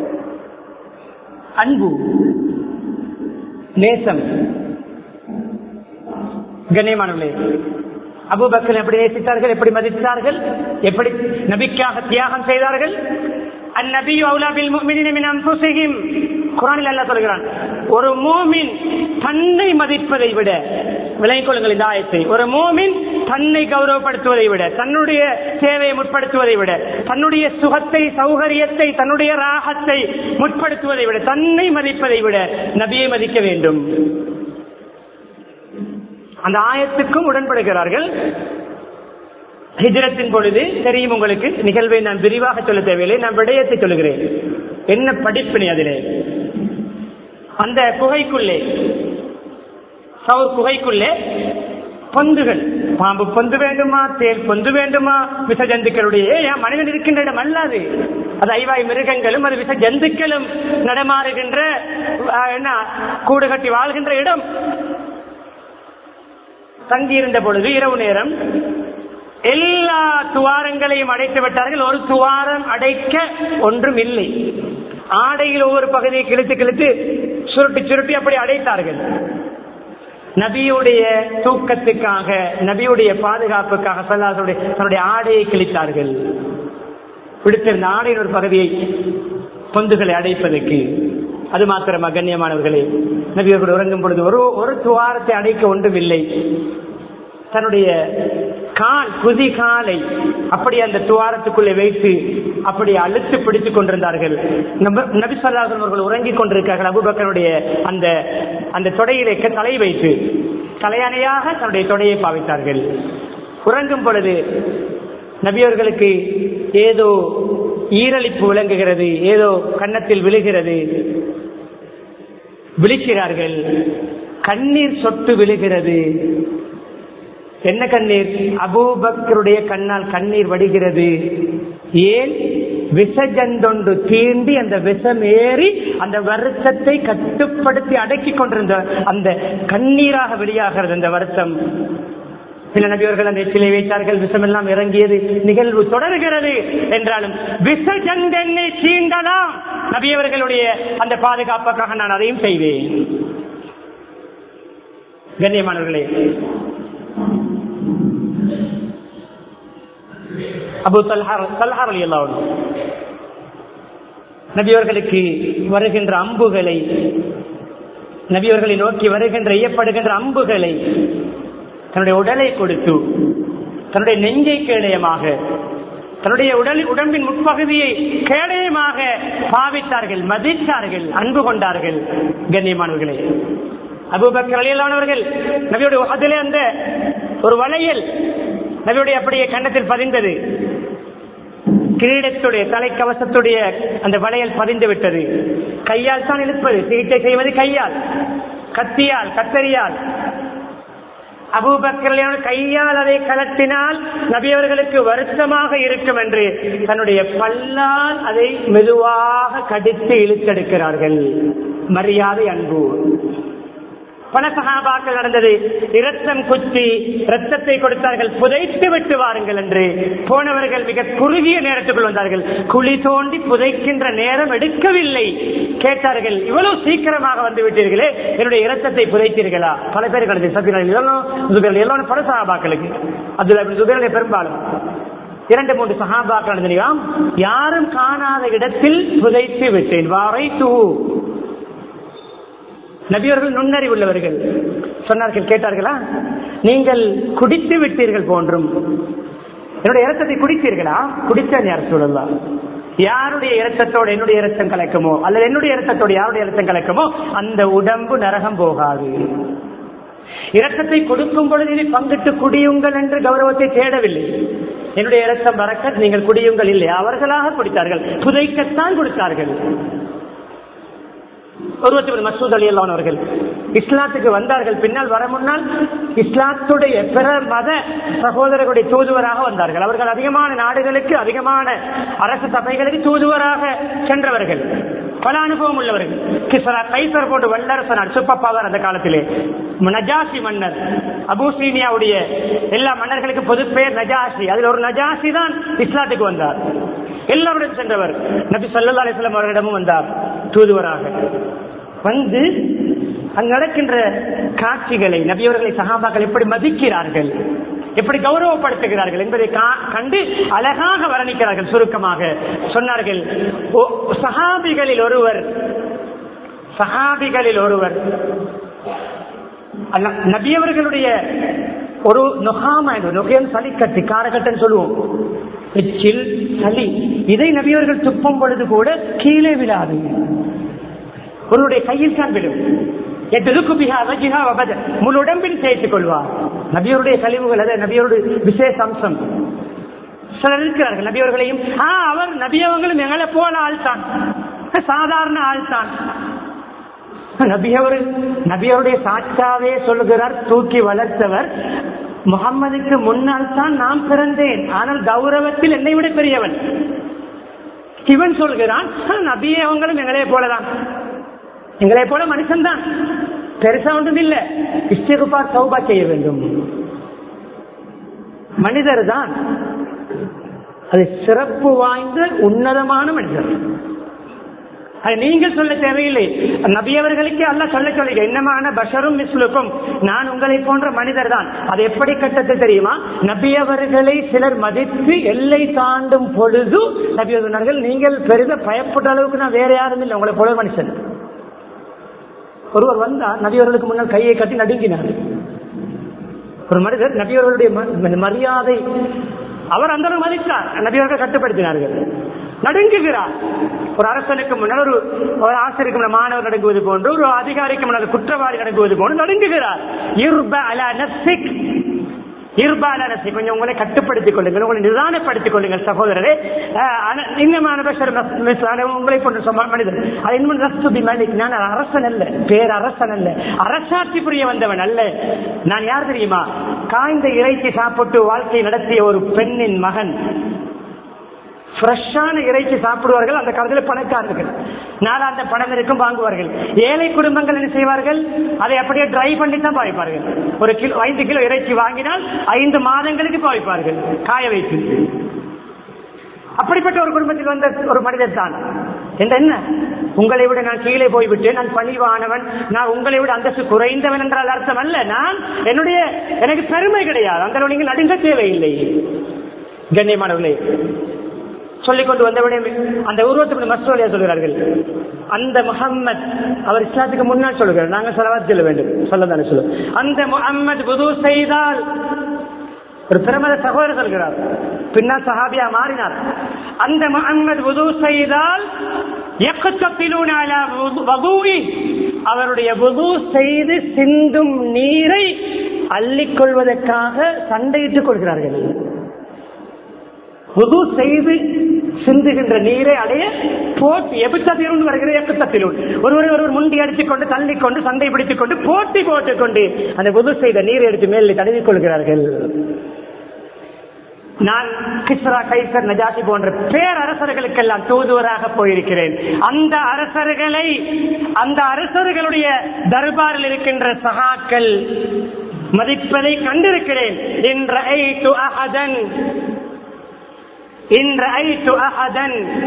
அன்பு நேசம் கண்ணியமானவர்களே அபுபக்கர் எப்படி நேசித்தார்கள் எப்படி மதித்தார்கள் எப்படி நபிக்காக தியாகம் செய்தார்கள் அந்நபியு அவுலாபில் முஃமினீன அன்ஃபுஸிஹிம் குர்ஆனில் அல்லாஹ் சொல்கிறான் ஒரு மூமின் தன்னை மதிப்பதை விட விளங்கிக் கொள்ளுங்கள் இந்த ஆயத்தை ஒரு மூமின் தன்னை கௌரவப்படுத்துவதை விட தன்னுடைய சேவையை முற்படுத்துவதை விட தன்னுடைய சுகத்தை சௌகரியத்தை தன்னுடைய ராகத்தை முற்படுத்துவதை விட தன்னை மதிப்பதை விட நபியை மதிக்க வேண்டும் அந்த ஆயத்துக்கும் உடன்படுகிறார்கள் ஹிஜரத்தின் பொழுது தெரியும் உங்களுக்கு நிகழ்வை நான் விரிவாக சொல்ல தேவையில்லை நான் விடயத்தை சொல்லுகிறேன் என்ன படிப்பினை அதிலே அந்த குகைக்குள்ளே சவுர் குகைக்குள்ளே பொந்துகள் பாம்பு பொந்து வேண்டுமா தேல் பொந்து வேண்டுமா விச ஜந்துக்களுடைய ஏன் மனிதன் இருக்கின்ற இடம் அல்லாது அது ஐவாய் மிருகங்களும் அது விச ஜந்துக்களும் நடமாறுகின்ற அஹ், என்ன கூடு கட்டி வாழ்கின்ற இடம் தங்கியிருந்த பொழுது இரவு நேரம் எல்லா துவாரங்களையும் அடைத்து விட்டார்கள் ஒரு துவாரம் அடைக்க ஒன்றும் இல்லை ஆடையில் ஒவ்வொரு பகுதியை கிழித்து கிழித்து சுருட்டி சுருட்டி அப்படி அடைத்தார்கள் நபியுடைய தூக்கத்துக்காக நபியுடைய பாதுகாப்புக்காக சல்லாசுடைய தன்னுடைய ஆடையை கிழித்தார்கள் பிடித்திருந்த ஆடையின் ஒரு பகுதியை பொந்துகளை அடைப்பதற்கு அது மாத்திரமா கண்ணியமானவர்களே நபியர்கள் உறங்கும் பொழுது ஒரு ஒரு துவாரத்தை அடைக்க ஒன்றும் இல்லை தன்னுடைய கால் குதி காலை அப்படி அந்த துவாரத்துக்குள்ளே வைத்து அப்படி அழுத்து பிடித்துக் கொண்டிருந்தார்கள் நப- நபி ஸல்லல்லாஹு அவர்கள் உறங்கிக் கொண்டிருக்கிறார்கள் அபுபக்கருடைய அந்த அந்த தொடையிலே க- தலை வைத்து தலையணையாக தன்னுடைய தொடையை பாவித்தார்கள் உறங்கும் பொழுது நபியவர்களுக்கு ஏதோ ஈரலிப்பு விளங்குகிறது ஏதோ கன்னத்தில் விழுகிறது விழிக்கிறார்கள் கண்ணீர் சொட்டு விழுகிறது என்ன கண்ணீர் அபூபக்கருடைய கண்ணால் கண்ணீர் வடிகிறது ஏன் விஷஜந்தொன்று தீண்டி அந்த விஷம் ஏறி அந்த வருத்தத்தை கட்டுப்படுத்தி அடக்கி கொண்டிருந்த அந்த கண்ணீராக வெளியாகிறது அந்த வருத்தம் சில நபியவர்கள் அந்த எச்சிலை வைத்தார்கள் விஷமெல்லாம் இறங்கியது நிகழ்வு தொடர்கிறது என்றாலும் விஷஜந்தென்னை தீண்டலாம் நபியவர்களுடைய அந்த பாதுகாப்புக்காக நான் அதையும் செய்வேன் கண்ணியமானவர்களே அபு தல்ஹார் தல்ஹார் அலி அல்லாஹ் நபியவர்களுக்கு வருகின்ற அம்புகளை நபியவர்களை நோக்கி வருகின்ற ஐயப்படுகின்ற அம்புகளை தன்னுடைய உடலை கொடுத்து தன்னுடைய நெஞ்சை கேடயமாக தன்னுடைய உடல் உடம்பின் முற்பகுதியை கேடயமாக பாவித்தார்கள் மதித்தார்கள் அன்பு கொண்டார்கள் கண்ணியமானவர்களே அபூபக்கர் அலியல்லானவர்கள் நபியோட அதிலே அந்த ஒரு வளையல் நபியுடைய அப்படியே கன்னத்தில் பதிந்தது கிரீடத்துடைய தலைக்கவசத்துடைய அந்த வளையல் பதிந்து விட்டது கையால் தான் இழுப்பது சிகிச்சை செய்வது கையால் கத்தியால் கத்தரியால் அபூபக்கர் கையால் அதை கலட்டினால் நபியவர்களுக்கு வருத்தமாக இருக்கும் என்று தன்னுடைய பல்லால் அதை மெதுவாக கடித்து இழுத்தெடுக்கிறார்கள் மரியாதை அன்பு பல சகாபாக்கள் நடந்தது இரத்தம் குத்தி ரத்தத்தை கொடுத்தார்கள் புதைத்து விட்டு வாருங்கள் என்று போனவர்கள் மிக குறுகிய நேரத்துக்குள் வந்தார்கள் குழி தோண்டி புதைக்கின்ற நேரம் எடுக்கவில்லை கேட்டார்கள் இவ்வளவு சீக்கிரமாக வந்து விட்டீர்களே என்னுடைய இரத்தத்தை புதைத்தீர்களா பல பேர் கிடைச்சது சத்தியர்கள் எல்லாம் பல சகாபாக்களுக்கு அப்துல்லா சுபேரனை பெரும்பாலும் இரண்டு மூன்று சகாபாக்கள் நடந்தனையாம் யாரும் காணாத இடத்தில் புதைத்து விட்டேன் வாரை தூ நபியவர்கள் நுண்ணறிவு உள்ளவர்கள் சொன்னார்கள் கேட்டார்களா நீங்கள் குடித்து விட்டீர்கள் போன்றும் என்னுடைய இரத்தத்தை குடித்தீர்களா குடித்தேன் யார் சொல்லலாம் யாருடைய இரத்தத்தோடு என்னுடைய இரத்தம் கலக்குமோ அல்லது என்னுடைய இரத்தத்தோடு யாருடைய இரத்தம் கலக்குமோ அந்த உடம்பு நரகம் போகாது இரத்தத்தை கொடுக்கும் பொழுது இனி பங்கிட்டு குடியுங்கள் என்று கௌரவத்தை தேடவில்லை என்னுடைய இரத்தம் பறக்க நீங்கள் குடியுங்கள் இல்லை அவர்களாக குடித்தார்கள் புதைக்கத்தான் கொடுத்தார்கள் ஒருவத்தி மசூத் அலி அல்லான் அவர்கள் இஸ்லாத்துக்கு வந்தார்கள் பின்னால் வர முன்னால் இஸ்லாத்துடைய பிற மத சகோதரர்களுடைய தூதுவராக வந்தார்கள் அவர்கள் அதிகமான நாடுகளுக்கு அதிகமான அரசு சபைகளுக்கு தூதுவராக சென்றவர்கள் பல அனுபவம் உள்ளவர்கள் கிசரா கைசர் போட்டு வல்லரசனார் சூப்பர் பவர் அந்த காலத்திலே நஜாசி மன்னர் அபூசீனியாவுடைய எல்லா மன்னர்களுக்கு பொது பெயர் நஜாசி அதில் ஒரு நஜாசி தான் இஸ்லாத்துக்கு வந்தார் எல்லாருடன் சென்றவர் நபி சல்லா அலிஸ்லாம் அவர்களிடமும் வந்தார் தூதுவராக வந்து அங்கு நடக்கின்ற காட்சிகளை நபியவர்களை சகாபாக்கள் எப்படி மதிக்கிறார்கள் எப்படி கௌரவப்படுத்துகிறார்கள் என்பதை கண்டு அழகாக வர்ணிக்கிறார்கள் சுருக்கமாக சொன்னார்கள் சஹாபிகளில் ஒருவர் சஹாபிகளில் ஒருவர் நபியவர்களுடைய ஒரு நொகாம நொகையம் சளி கட்டி காரகட்டன் சொல்லுவோம் எச்சில் சளி இதை நபியவர்கள் துப்பும் பொழுது கூட கீழே விழாது உன்னுடைய கையில் தான் விடும் முழு உடம்பில் சேர்த்துக் கொள்வார் நபியருடைய கழிவுகள் அது நபியோருடைய விசேஷ அம்சம் சிலர் இருக்கிறார்கள் நபியவர்களையும் அவர் நபியவங்களும் எங்களை போல ஆள் தான் சாதாரண ஆள் தான் நபியவர் நபியருடைய சாட்சாவே சொல்லுகிறார் தூக்கி வளர்த்தவர் முகம்மதுக்கு முன்னால் தான் நான் பிறந்தேன் ஆனால் கௌரவத்தில் என்னை விட பெரியவன் இவன் சொல்கிறான் நபியே அவங்களும் எங்களே போலதான் எங்களை போல மனுஷன் தான் பெருசா ஒன்றும் இல்ல இஷ்டகுப்பா சௌபா செய்ய வேண்டும் மனிதர் தான் அது சிறப்பு வாய்ந்த உன்னதமான மனிதர் அது நீங்கள் சொல்ல தேவையில்லை நபியவர்களுக்கு அல்ல சொல்ல சொல்லுங்க என்னமான பஷரும் மிஸ்லுக்கும் நான் உங்களை போன்ற மனிதர் தான் அது எப்படி கட்டத்தை தெரியுமா நபியவர்களை சிலர் மதித்து எல்லை தாண்டும் பொழுது நபியவர்கள் நீங்கள் பெரித பயப்பட்ட அளவுக்கு நான் வேற யாரும் இல்லை உங்களை போல மனுஷன் ஒருவர் வந்தார் நபியவர்களுக்கு முன்னால் கையை கட்டி நடுங்கினார் ஒரு மனிதர் நபியவர்களுடைய மரியாதை அவர் அந்த மதித்தார் நபியவர்கள் கட்டுப்படுத்தினார்கள் நடுங்குகிறார் ஒரு அரசனுக்கு முன்னால் ஒரு ஒரு ஆசிரியருக்கு முன்னால் மாணவர் நடுங்குவது போன்று ஒரு அதிகாரிக்கு முன்னால் குற்றவாளி நடுங்குவது போன்று நடுங்குகிறார் இருப அல நசிக் இருபாலரசை கொஞ்சம் உங்களை கட்டுப்படுத்திக் கொள்ளுங்கள் உங்களை நிதானப்படுத்திக் கொள்ளுங்கள் சகோதரரே இன்னமான உங்களை போன்ற மனிதர் அது இன்னும் ரஸ்துபி மலிக் நான் அரசன் அல்ல பேரரசன் அல்ல அரசாட்சி புரிய வந்தவன் அல்ல நான் யார் தெரியுமா காய்ந்த இறைச்சி சாப்பிட்டு வாழ்க்கை நடத்திய ஒரு பெண்ணின் மகன் ஃப்ரெஷ்ஷான இறைச்சி சாப்பிடுவார்கள் அந்த காலத்தில் பணக்காரர்கள் நாலாந்த பணம் இருக்கும் வாங்குவார்கள் ஏழை குடும்பங்கள் என்ன செய்வார்கள் அதை அப்படியே ட்ரை பண்ணி தான் பாவிப்பார்கள் ஒரு கிலோ ஐந்து கிலோ இறைச்சி வாங்கினால் ஐந்து மாதங்களுக்கு பாவிப்பார்கள் காய வைத்து அப்படிப்பட்ட ஒரு குடும்பத்தில் வந்த ஒரு மனிதர் தான் என்ன உங்களை விட நான் கீழே போய்விட்டேன் நான் பணிவானவன் நான் உங்களை விட அந்தஸ்து குறைந்தவன் என்றால் அர்த்தம் அல்ல நான் என்னுடைய எனக்கு பெருமை கிடையாது அந்த நீங்கள் நடுங்க தேவையில்லை கண்ணியமானவர்களே சொல்லிக் கொண்டு வந்தவுடனே அந்த உருவத்துக்கு மஸ்டோலியா சொல்கிறார்கள் அந்த முகம்மது அவர் இஸ்லாத்துக்கு முன்னால் சொல்கிறார் நாங்கள் செலவாத் செல்ல வேண்டும் சொல்லதானே சொல்ல அந்த முகம்மது புது செய்தால் ஒரு பிரமத சகோதரர் சொல்கிறார் பின்னால் சஹாபியா மாறினார் அந்த முகம்மது புது செய்தால் அவருடைய புது செய்து சிந்தும் நீரை அள்ளிக்கொள்வதற்காக சண்டையிட்டுக் கொள்கிறார்கள் புது செய்து சிந்துகின்ற நீரை அடைய போட்டி எபித்தத்திலும் வருகிற எக்கத்தத்தில் ஒருவர் ஒருவர் முண்டி அடித்துக் கொண்டு தள்ளிக் கொண்டு சண்டை பிடித்துக் கொண்டு போட்டி போட்டுக் கொண்டு அந்த புது செய்த நீரை எடுத்து மேலே தடவிக் கொள்கிறார்கள் நான் கிஸ்ரா கைசர் நஜாசி போன்ற பேரரசர்களுக்கெல்லாம் தூதுவராக போயிருக்கிறேன் அந்த அரசர்களை அந்த அரசர்களுடைய தர்பாரில் இருக்கின்ற சகாக்கள் மதிப்பதை கண்டிருக்கிறேன் என்ற அஹதன் إن رأيت أحدا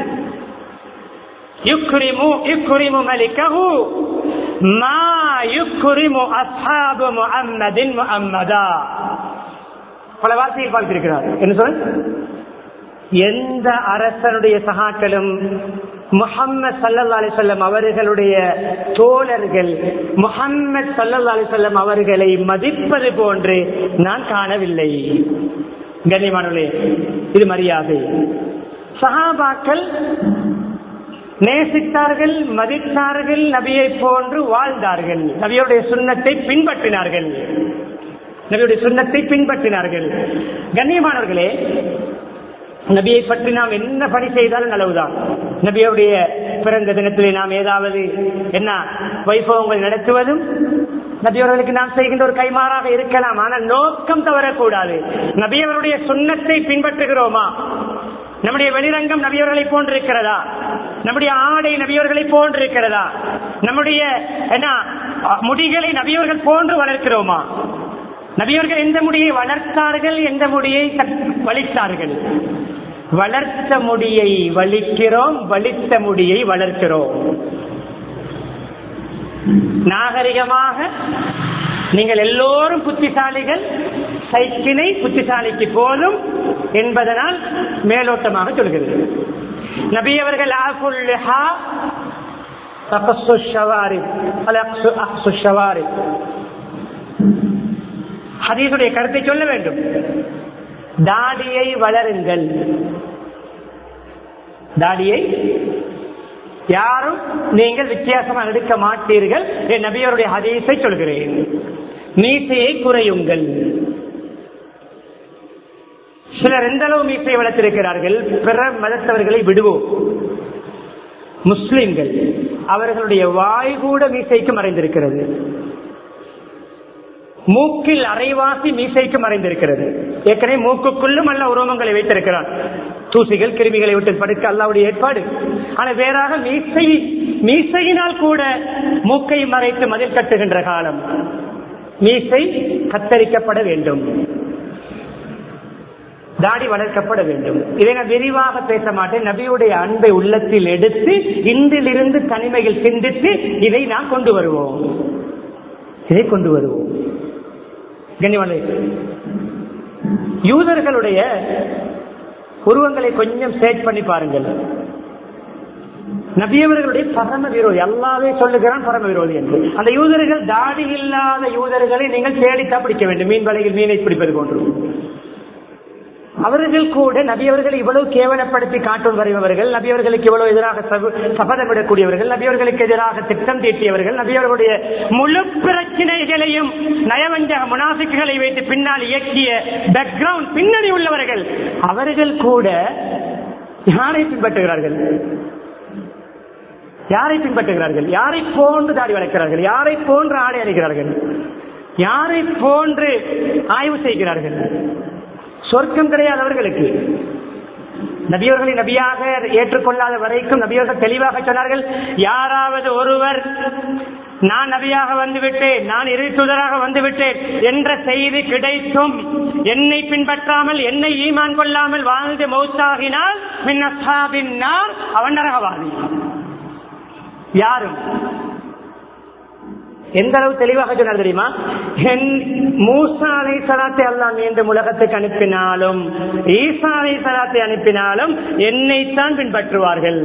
يكرم يكرم ملكه ما يكرم أصحاب محمد محمدا பல வார்த்தையில் பார்த்திருக்கிறார் என்ன சொல் எந்த அரசனுடைய சகாக்களும் முகம்மது சல்லா அலிசல்லம் அவர்களுடைய தோழர்கள் முகம்மது சல்லா அலிசல்லம் அவர்களை மதிப்பது போன்று நான் காணவில்லை கண்ணியமானவர்களே இது மரியாதை சஹாபாக்கள் நேசித்தார்கள் மதித்தார்கள் நபியை போன்று வாழ்ந்தார்கள் நபியுடைய சுண்ணத்தை பின்பற்றினார்கள் நபியுடைய சுண்ணத்தை பின்பற்றினார்கள் கண்ணியமானவர்களே நபியை பற்றி நாம் என்ன பணி செய்தாலும் நல்லவுதான் நபியுடைய பிறந்த தினத்திலே நாம் ஏதாவது என்ன வைபவங்கள் நடத்துவதும் நபியவர்களுக்கு நாம் செய்கின்ற ஒரு கைமாறாக இருக்கலாம் ஆனால் நோக்கம் தவறக்கூடாது நபியவருடைய சுண்ணத்தை பின்பற்றுகிறோமா நம்முடைய வெளிரங்கம் நபியவர்களை போன்றிருக்கிறதா நம்முடைய ஆடை நபியவர்களை போன்றிருக்கிறதா நம்முடைய என்ன முடிகளை நபியவர்கள் போன்று வளர்க்கிறோமா நபியவர்கள் எந்த முடியை வளர்த்தார்கள் எந்த முடியை வலித்தார்கள் வளர்த்த முடியை வலிக்கிறோம் வலித்த முடியை வளர்க்கிறோம் நாகரிகமாக நீங்கள் எல்லோரும் புத்திசாலிகள் சைக்கினை புத்திசாலிக்கு போதும் என்பதனால் மேலோட்டமாக சொல்கிறது நபி அவர்கள் ஹதீசுடைய கருத்தை சொல்ல வேண்டும் தாடியை வளருங்கள் தாடியை யாரும் நீங்கள் வித்தியாசமாக எடுக்க மாட்டீர்கள் என் நபியருடைய ஹதீஸை சொல்கிறேன் மீசையை குறையுங்கள் சிலர் எந்த அளவு மீசையை வளர்த்திருக்கிறார்கள் பிற மதத்தவர்களை விடுவோம் முஸ்லிம்கள் அவர்களுடைய வாய் கூட மீசைக்கு மறைந்திருக்கிறது மூக்கில் அரைவாசி மீசைக்கு மறைந்திருக்கிறது ஏற்கனவே மூக்குக்குள்ளும் அல்ல உருவங்களை வைத்திருக்கிறான் தூசிகள் கிருமிகளை விட்டு படுக்க அல்லாவுடைய ஏற்பாடு ஆனால் வேறாக மீசை மீசையினால் கூட மூக்கை மறைத்து மதில் கட்டுகின்ற காலம் மீசை கத்தரிக்கப்பட வேண்டும் தாடி வளர்க்கப்பட வேண்டும் இதை நான் விரிவாக பேச மாட்டேன் நபியுடைய அன்பை உள்ளத்தில் எடுத்து இன்றிலிருந்து தனிமையில் சிந்தித்து இதை நான் கொண்டு வருவோம் இதை கொண்டு வருவோம் கண்ணியவானே யூதர்களுடைய உருவங்களை கொஞ்சம் சேர்ச் பண்ணி பாருங்கள் நபியவர்களுடைய பரம விரோதி அல்லாவே சொல்லுகிறான் பரம விரோதி என்று அந்த யூதர்கள் தாடி இல்லாத யூதர்களை நீங்கள் தேடித்தான் பிடிக்க வேண்டும் மீன் வலையில் மீனை பிடிப்பது போன்று அவர்கள் கூட நபியவர்களை இவ்வளவு கேவலப்படுத்தி காட்டும் வருபவர்கள் நபியவர்களுக்கு இவ்வளவு எதிராக சபதமிடக்கூடியவர்கள் நபியவர்களுக்கு எதிராக திட்டம் தீட்டியவர்கள் நபியவர்களுடைய முழு பிரச்சனைகளையும் நயவஞ்சக முனாசிக்குகளை வைத்து பின்னால் இயக்கிய பேக்ரவுண்ட் பின்னணி உள்ளவர்கள் அவர்கள் கூட யாரை பின்பற்றுகிறார்கள் யாரை பின்பற்றுகிறார்கள் யாரை போன்று தாடி வளர்க்கிறார்கள் யாரை போன்று ஆடை அடைகிறார்கள் யாரை போன்று ஆய்வு செய்கிறார்கள் சொர்க்கம் கிடையாது அவர்களுக்கு நபியவர்களை நபியாக ஏற்றுக்கொள்ளாத வரைக்கும் நபியவர்கள் தெளிவாக சொன்னார்கள் யாராவது ஒருவர் நான் நபியாக வந்துவிட்டேன் நான் இறை தூதராக வந்துவிட்டேன் என்ற செய்தி கிடைத்தும் என்னை பின்பற்றாமல் என்னை ஈமான் கொள்ளாமல் வாழ்ந்து மௌத்தாகினால் மின்னசாபின்னார் அவன் நரகவாதி யாரும் எந்த அளவு தெளிவாக சொன்னார் தெரியுமா என் மூசா அலை சலாத்தை அல்லா மீண்டும் உலகத்துக்கு அனுப்பினாலும் ஈசா அலை சலாத்தை அனுப்பினாலும் என்னைத்தான் பின்பற்றுவார்கள்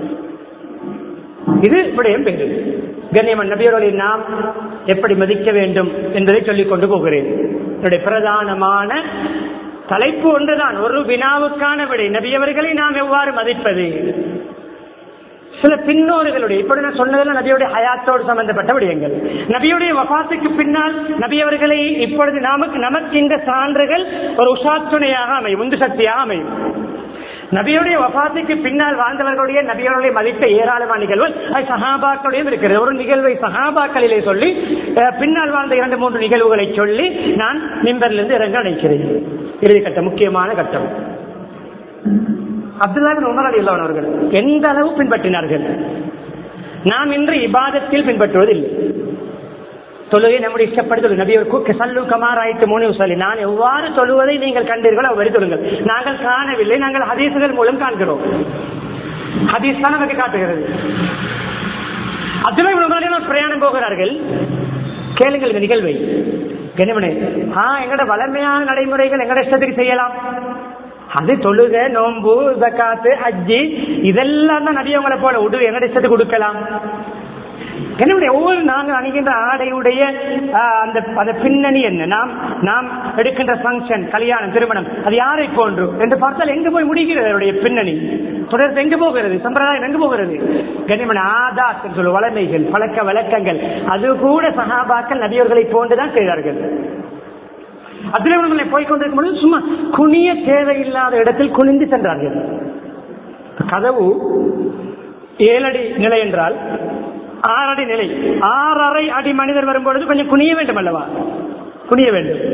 இது விடயம் பேரு கண்ணியமன் நபியர்களை நாம் எப்படி மதிக்க வேண்டும் என்பதை சொல்லிக் கொண்டு போகிறேன் என்னுடைய பிரதானமான தலைப்பு ஒன்றுதான் ஒரு வினாவுக்கான விடை நபியவர்களை நாம் எவ்வாறு மதிப்பது சில பின்னோர்களுடைய இப்படி நான் சொன்னதெல்லாம் நபியுடைய ஹயாத்தோடு சம்பந்தப்பட்ட விடயங்கள் நபியுடைய வபாத்துக்கு பின்னால் நபியவர்களை இப்பொழுது நமக்கு நமக்கு இந்த சான்றுகள் ஒரு உஷாத்துணையாக அமையும் உந்து சக்தியாக அமையும் நபியுடைய வபாத்துக்கு பின்னால் வாழ்ந்தவர்களுடைய நபியவர்களுடைய மதித்த ஏராளமான நிகழ்வுகள் அது சஹாபாக்களுடையும் இருக்கிறது ஒரு நிகழ்வை சஹாபாக்களிலே சொல்லி பின்னால் வாழ்ந்த இரண்டு மூன்று நிகழ்வுகளை சொல்லி நான் மிம்பரிலிருந்து இறங்க அடைக்கிறேன் இறுதி கட்டம் முக்கியமான கட்டம் அப்துல்லாபின் உமர் அலி அல்லவன் அவர்கள் எந்த அளவு பின்பற்றினார்கள் நாம் இன்று இபாதத்தில் பின்பற்றுவதில்லை தொழுகை நம்முடைய இஷ்டப்படி தொழு நபியர் சல்லு கமார் ஆயிட்டு மூணு சொல்லி நான் எவ்வாறு தொழுவதை நீங்கள் கண்டீர்களோ அவ்வளவு தொழுங்கள் நாங்கள் காணவில்லை நாங்கள் ஹதீசுகள் மூலம் காண்கிறோம் ஹதீஸ் தான் நமக்கு காட்டுகிறது அப்துல்லா பிரயாணம் போகிறார்கள் கேளுங்கள் இந்த நிகழ்வை கனிமனே ஆ எங்கட வளமையான நடைமுறைகள் எங்கட இஷ்டத்துக்கு செய்யலாம் அது தொழுக நோம்பு ஜக்காத்து அஜ்ஜி இதெல்லாம் தான் நபியவங்களை போல உடு எங்கட இஷ்டத்துக்கு கொடுக்கலாம் என்னுடைய ஒவ்வொரு நாங்கள் அணிகின்ற ஆடையுடைய அந்த அந்த பின்னணி என்ன நாம் நாம் எடுக்கின்ற ஃபங்க்ஷன் கல்யாணம் திருமணம் அது யாரை போன்று என்று பார்த்தால் எங்க போய் முடிகிறது அதனுடைய பின்னணி தொடர்ந்து எங்க போகிறது சம்பிரதாயம் எங்க போகிறது கனிமன் ஆதாத் சொல்லும் வளமைகள் பழக்க வழக்கங்கள் அது கூட சகாபாக்கள் நபியர்களை போன்றுதான் செய்தார்கள் அதில் போய்கொண்டிருக்கும் பொழுது சும்மா குனிய தேவையில்லாத இடத்தில் குனிந்து சென்றார்கள் கதவு ஏழடி நிலை என்றால் ஆறடி நிலை ஆறரை அடி மனிதர் வரும்பொழுது கொஞ்சம் குனிய வேண்டும் அல்லவா குனிய வேண்டும்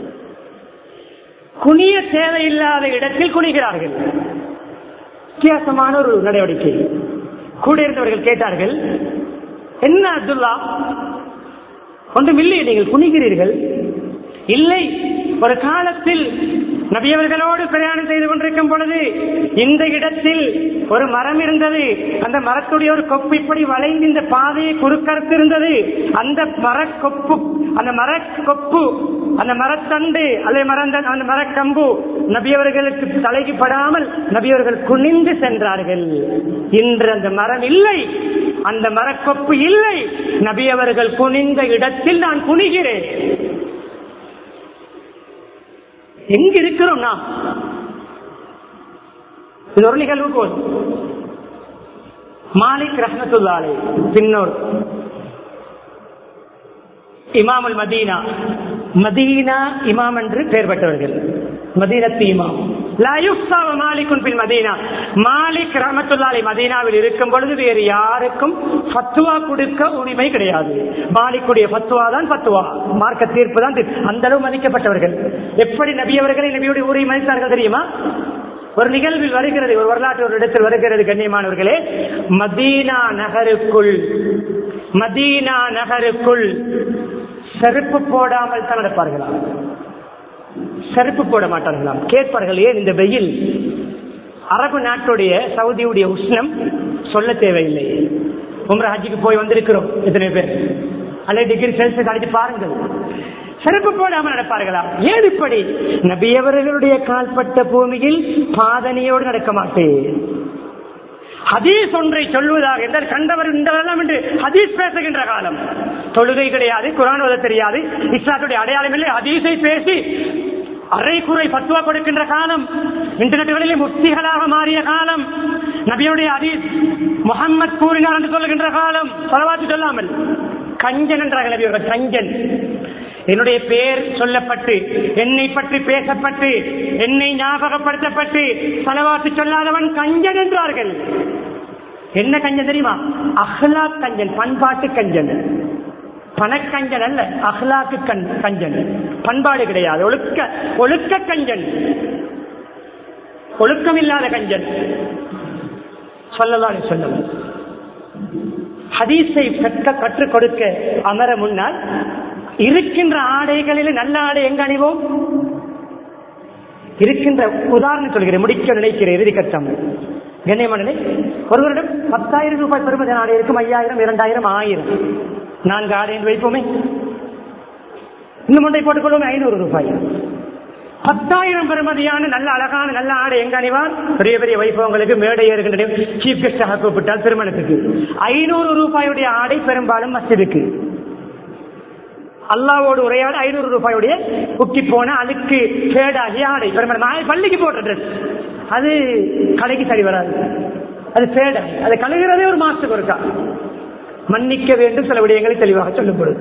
குனிய தேவையில்லாத இடத்தில் குனிகிறார்கள் வித்தியாசமான ஒரு நடவடிக்கை கூட இருந்தவர்கள் கேட்டார்கள் என்ன அப்துல்லா ஒன்றும் இல்லை நீங்கள் குனிகிறீர்கள் இல்லை ஒரு காலத்தில் நபியவர்களோடு பிரயாணம் செய்து கொண்டிருக்கும் பொழுது இந்த இடத்தில் ஒரு மரம் இருந்தது அந்த மரத்துடைய ஒரு கொப்பு இப்படி வளைந்து இந்த பாதையை குறுக்கறுத்து இருந்தது அந்த மரக்கொப்பு அந்த மரக்கொப்பு அந்த மரத்தண்டு அல்லது மரந்த அந்த மரக்கம்பு நபியவர்களுக்கு தலைக்கு படாமல் நபியவர்கள் குனிந்து சென்றார்கள் இன்று அந்த மரம் இல்லை அந்த மரக்கொப்பு இல்லை நபியவர்கள் குனிந்த இடத்தில் நான் குனிகிறேன் எங்க இருக்கிறோம் நாம் இது ஒரு நிகழ்வு போதும் மாலிக் ரஹமத்துல்லாலே பின்னோர் இமாமுல் மதீனா மதீனா இமாம் என்று பெயர் பெற்றவர்கள் மதீனத்து இமாம் மாலிக் ரஹமத்துல்லாலை மதீனாவில் இருக்கும் பொழுது வேறு யாருக்கும் பத்துவா கொடுக்க உரிமை கிடையாது மாலிக்குடைய பத்துவா தான் பத்துவா மார்க்க தீர்ப்பு தான் அந்த அளவு மதிக்கப்பட்டவர்கள் எப்படி நபியவர்களை நபியுடைய ஊரை மதித்தார்கள் தெரியுமா ஒரு நிகழ்வில் வருகிறது ஒரு வரலாற்று ஒரு இடத்தில் வருகிறது கண்ணியமானவர்களே மதீனா நகருக்குள் மதீனா நகருக்குள் செருப்பு போடாமல் தான் நடப்பார்களாம் செருப்பு போட மாட்டார்களாம் கேட்பார்கள் ஏன் இந்த வெயில் அரபு நாட்டுடைய சவுதியுடைய உஷ்ணம் சொல்ல தேவையில்லை உங்க ஹஜ்ஜிக்கு போய் வந்திருக்கிறோம் எத்தனை பேர் அல்லது டிகிரி செல்சியஸ் அடித்து பாருங்கள் செருப்பு போடாமல் நடப்பார்களா ஏன் இப்படி நபியவர்களுடைய கால்பட்ட பூமியில் பாதனையோடு நடக்க மாட்டேன் ஹதீஸ் ஒன்றை சொல்வதாக என்றால் கண்டவர் இந்தவரெல்லாம் என்று ஹதீஸ் பேசுகின்ற காலம் தொழுகை கிடையாது குரான் ஓத தெரியாது இஸ்லாத்துடைய அடையாளம் இல்லை ஹதீஸை பேசி அரை குறை பத்துவா கொடுக்கின்ற காலம் இன்டர்நெட்டுகளிலே முக்திகளாக மாறிய காலம் நபியுடைய ஹதீஸ் முகம்மது கூறினார் என்று சொல்லுகின்ற காலம் பலவாத்து சொல்லாமல் கஞ்சன் என்றார்கள் நபியவர்கள் கஞ்சன் என்னுடைய பெயர் சொல்லப்பட்டு என்னை பற்றி பேசப்பட்டு என்னை ஞாபகப்படுத்தப்பட்டு செலவாத்து சொல்லாதவன் கஞ்சன் என்றார்கள் என்ன கஞ்சன் தெரியுமா அஹ்லா கஞ்சன் பண்பாட்டு கஞ்சன் பணக்கஞ்சன் அல்ல அஹ்லாக்கு கஞ்சன் பண்பாடு கிடையாது ஒழுக்க ஒழுக்க கஞ்சன் ஒழுக்கம் இல்லாத கஞ்சன் சொல்லலாம் சொல்லும் ஹதீஸை கற்க கற்றுக் கொடுக்க அமர முன்னால் இருக்கின்ற ஆடைகளில் நல்ல ஆடை எங்க அணிவோம் இருக்கின்ற உதாரணம் சொல்கிறேன் முடிக்க நினைக்கிறேன் இறுதி கட்டம் கண்ணியமனே ஒருவரிடம் பத்தாயிரம் ரூபாய் பெறுமதி ஆடை இருக்கும் ஐயாயிரம் இரண்டாயிரம் ஆயிரம் நான்கு ஆடை என்று வைப்போமே இன்னும் ஒன்றை போட்டுக்கொள்வோமே ஐநூறு ரூபாய் பத்தாயிரம் பெறுமதியான நல்ல அழகான நல்ல ஆடை எங்க அணிவார் பெரிய பெரிய வைபவங்களுக்கு மேடை ஏறுகின்ற சீஃப் கெஸ்டாக கூப்பிட்டால் திருமணத்துக்கு ஐநூறு ரூபாயுடைய ஆடை பெரும்பாலும் மசிதுக்கு அல்லாவோடு உரையாட ஐநூறு ரூபாயுடைய குட்டி போன அழுக்கு கேடாகி ஆடை பெரும்பாலும் பள்ளிக்கு போட்ட ட்ரெஸ் அது கடைக்கு சரி வராது அது பேடாகி அதை கழுகிறதே ஒரு மாசத்துக்கு ஒருக்கா மன்னிக்க வேண்டும் சில விடயங்களை தெளிவாக சொல்லும் பொழுது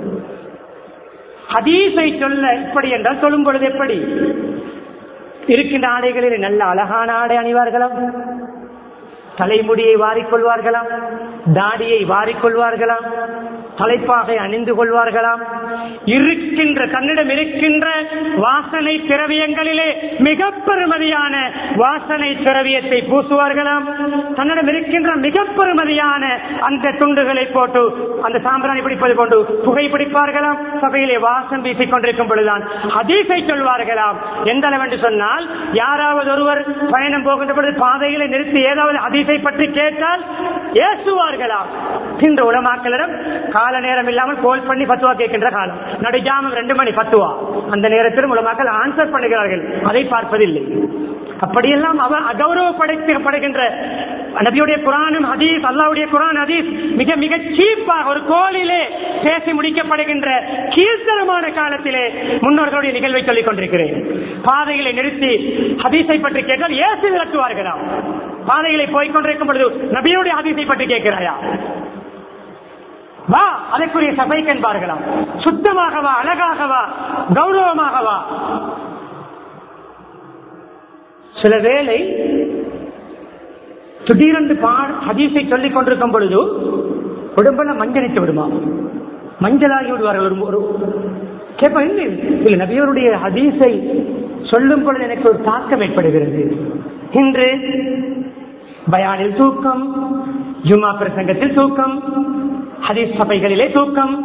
ஹதீஸை சொல்ல இப்படி என்றால் சொல்லும் பொழுது எப்படி இருக்கின்ற ஆடைகளில் நல்ல அழகான ஆடை அணிவார்களாம் தலைமுடியை வாரிக்கொள்வார்களாம் தாடியை வாரிக்கொள்வார்களாம் தலைப்பாகை அணிந்து கொள்வார்களாம் இருக்கின்ற தன்னிடம் இருக்கின்ற வாசனை திரவியங்களிலே மிக பெருமதியான வாசனை திரவியத்தை பூசுவார்களாம் தன்னிடம் இருக்கின்ற மிக பெருமதியான அந்த துண்டுகளை போட்டு அந்த சாம்பிராணி பிடிப்பது போன்று புகை பிடிப்பார்களாம் சபையிலே வாசம் வீசிக் கொண்டிருக்கும் பொழுதுதான் ஹதீஸை சொல்வார்களாம் எந்த அளவென்று சொன்னால் யாராவது ஒருவர் பயணம் போகின்ற பொழுது பாதைகளை நிறுத்தி ஏதாவது ஹதீஸை பற்றி கேட்டால் ஏசுவார்களாம் இந்த உலமாக்களிடம் கால நேரம் இல்லாமல் கோல் பண்ணி பத்துவா கேட்கின்ற காலம் நடுஜாமம் ரெண்டு மணி பத்துவா அந்த நேரத்திலும் உலமாக்கள் ஆன்சர் பண்ணுகிறார்கள் அதை பார்ப்பதில்லை அப்படியெல்லாம் அவர் அகௌரவப்படுத்தப்படுகின்ற நபியுடைய குரானும் ஹதீஸ் அல்லாவுடைய குரான் ஹதீஸ் மிக மிக சீப்பாக ஒரு கோலிலே பேசி முடிக்கப்படுகின்ற கீழ்த்தரமான காலத்திலே முன்னோர்களுடைய நிகழ்வை சொல்லிக் கொண்டிருக்கிறேன் பாதைகளை நிறுத்தி ஹதீஸை பற்றி கேட்டால் ஏசி விளக்குவார்களாம் பாதைகளை போய்கொண்டிருக்கும் பொழுது நபியுடைய ஹதீஸை பற்றி கேட்கிறாயா வா அதற்குரிய சபைக்கு என்பார்களாம் சுத்தமாகவா அழகாகவா கௌரவமாகவா சில வேளை திடீரென்று ஹதீஸை சொல்லிக் கொண்டிருக்கும் பொழுது உடம்பெல்லாம் மஞ்சளித்து விடுமா மஞ்சளாகி விடுவார்கள் ஒரு ஒரு கேட்பா இல்லை இல்லை நபியவருடைய ஹதீஸை சொல்லும் பொழுது எனக்கு ஒரு தாக்கம் ஏற்படுகிறது இன்று பயானில் தூக்கம் ஜுமா பிரசங்கத்தில் தூக்கம் ஹதீஸ் சபைகளிலே தூக்கம்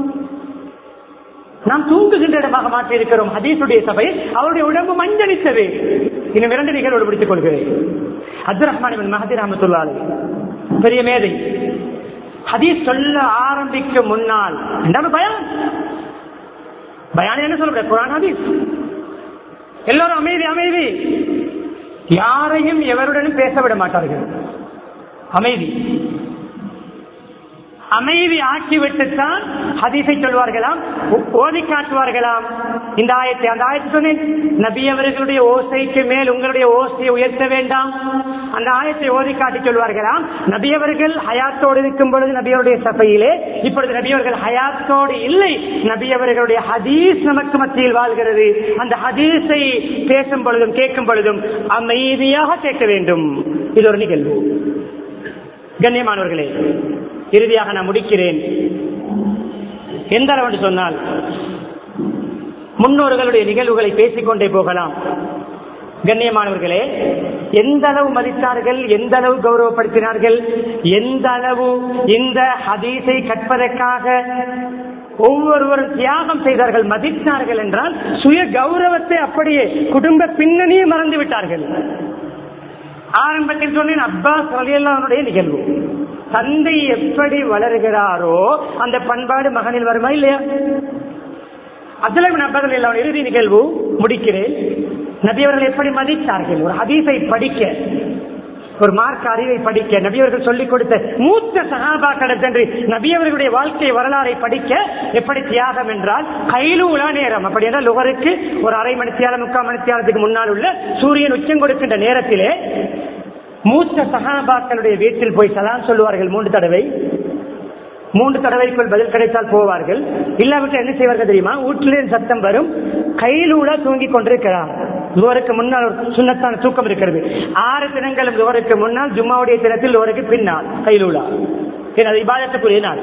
நாம் தூங்குகின்ற இடமாக மாற்றி இருக்கிறோம் ஹதீஸுடைய சபை அவருடைய உடம்பு மஞ்சளித்தது இன்னும் இரண்டு நிகழ்வோடு பிடித்துக் கொள்கிறேன் அப்துல் ரஹ்மான் மஹதி ரஹமத்துல்லாலே பெரிய மேதை ஹதீஸ் சொல்ல ஆரம்பிக்கும் முன்னால் ரெண்டாவது பயான் பயான் என்ன சொல்ல குரான் ஹதீஸ் எல்லாரும் அமைதி அமைதி யாரையும் எவருடனும் பேச விட மாட்டார்கள் அமைதி அமைதி ஆக்கிவிட்டுத்தான் ஹதீஸை சொல்வார்களாம் ஓதி காட்டுவார்களாம் இந்த ஆயத்தை அந்த ஆயத்தை சொன்னேன் நபி அவர்களுடைய ஓசைக்கு மேல் உங்களுடைய ஓசையை உயர்த்த வேண்டாம் அந்த ஆயத்தை ஓதி காட்டி சொல்வார்களாம் நபி அவர்கள் ஹயாத்தோடு இருக்கும் பொழுது நபியவருடைய சபையிலே இப்பொழுது நபி அவர்கள் ஹயாத்தோடு இல்லை நபி அவர்களுடைய ஹதீஸ் நமக்கு மத்தியில் வாழ்கிறது அந்த ஹதீஸை பேசும் பொழுதும் கேட்கும் பொழுதும் அமைதியாக கேட்க வேண்டும் இது ஒரு நிகழ்வு கண்ணியமானவர்களே இறுதியாக நான் முடிக்கிறேன் எந்த அளவு சொன்னால் முன்னோர்களுடைய நிகழ்வுகளை பேசிக்கொண்டே போகலாம் கண்ணியமானவர்களே எந்த அளவு மதித்தார்கள் எந்த அளவு கௌரவப்படுத்தினார்கள் எந்த அளவு இந்த ஹதீஸை கற்பதற்காக ஒவ்வொருவரும் தியாகம் செய்தார்கள் மதித்தார்கள் என்றால் சுய கௌரவத்தை அப்படியே குடும்ப பின்னணியை மறந்து விட்டார்கள் ஆரம்பத்தில் சொன்னேன் அப்பாஸ் ரலியல்லாவுடைய நிகழ்வு தந்தை எப்படி வளர்கிறாரோ அந்த பண்பாடு மகனில் வருமா இல்லையா அப்துல்லாபின் அப்பாஸ் ரலியல்லாஹு இறுதி நிகழ்வு முடிக்கிறேன் நபியவர்கள் எப்படி மதித்தார்கள் ஒரு ஹதீஸை படிக்க ஒரு மார்க்க அறிவை படிக்க நபியவர்கள் சொல்லிக் கொடுத்த மூத்த சகாபாக்களிடத்தன்று நபியவர்களுடைய வாழ்க்கை வரலாறை படிக்க எப்படி தியாகம் என்றால் கைலூலா நேரம் அப்படி என்றால் லுகருக்கு ஒரு அரை மணித்தியாலம் முக்கால் மணித்தியாலத்துக்கு முன்னால் உள்ள சூரியன் உச்சம் கொடுக்கின்ற நேரத்திலே மூத்த சகாபாக்களுடைய வீட்டில் போய் சலாம் சொல்லுவார்கள் மூன்று தடவை மூன்று தடவைக்குள் பதில் கிடைத்தால் போவார்கள் இல்லாவிட்டு என்ன செய்வார்கள் தெரியுமா வீட்டிலே சத்தம் வரும் கையிலூட தூங்கிக் கொண்டிருக்கிறார் துவருக்கு முன்னால் ஒரு சுண்ணத்தான தூக்கம் இருக்கிறது ஆறு தினங்களும் துவருக்கு முன்னால் ஜும்மாவுடைய தினத்தில் துவருக்கு பின்னால் கையிலூடா அது இபாதத்துக்குரிய நாள்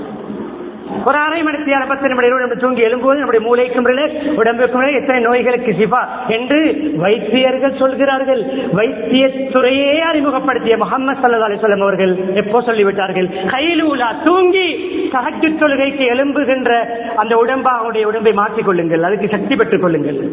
ஒரு அரை மணி நேரம் பத்து நிமிடம் நம்ம தூங்கி எழும்போது நம்முடைய மூளைக்கும் உடம்புக்கும் எத்தனை நோய்களுக்கு சிபா என்று வைத்தியர்கள் சொல்கிறார்கள் வைத்தியத்துறையே அறிமுகப்படுத்திய முகமது சல்லா அலிஸ்லாம் அவர்கள் எப்போ சொல்லிவிட்டார்கள் கைலூலா தூங்கி சகஜு தொழுகைக்கு எழும்புகின்ற அந்த உடம்பா அவருடைய உடம்பை மாற்றிக் கொள்ளுங்கள் அதுக்கு சக்தி பெற்றுக் கொள்ளுங்கள்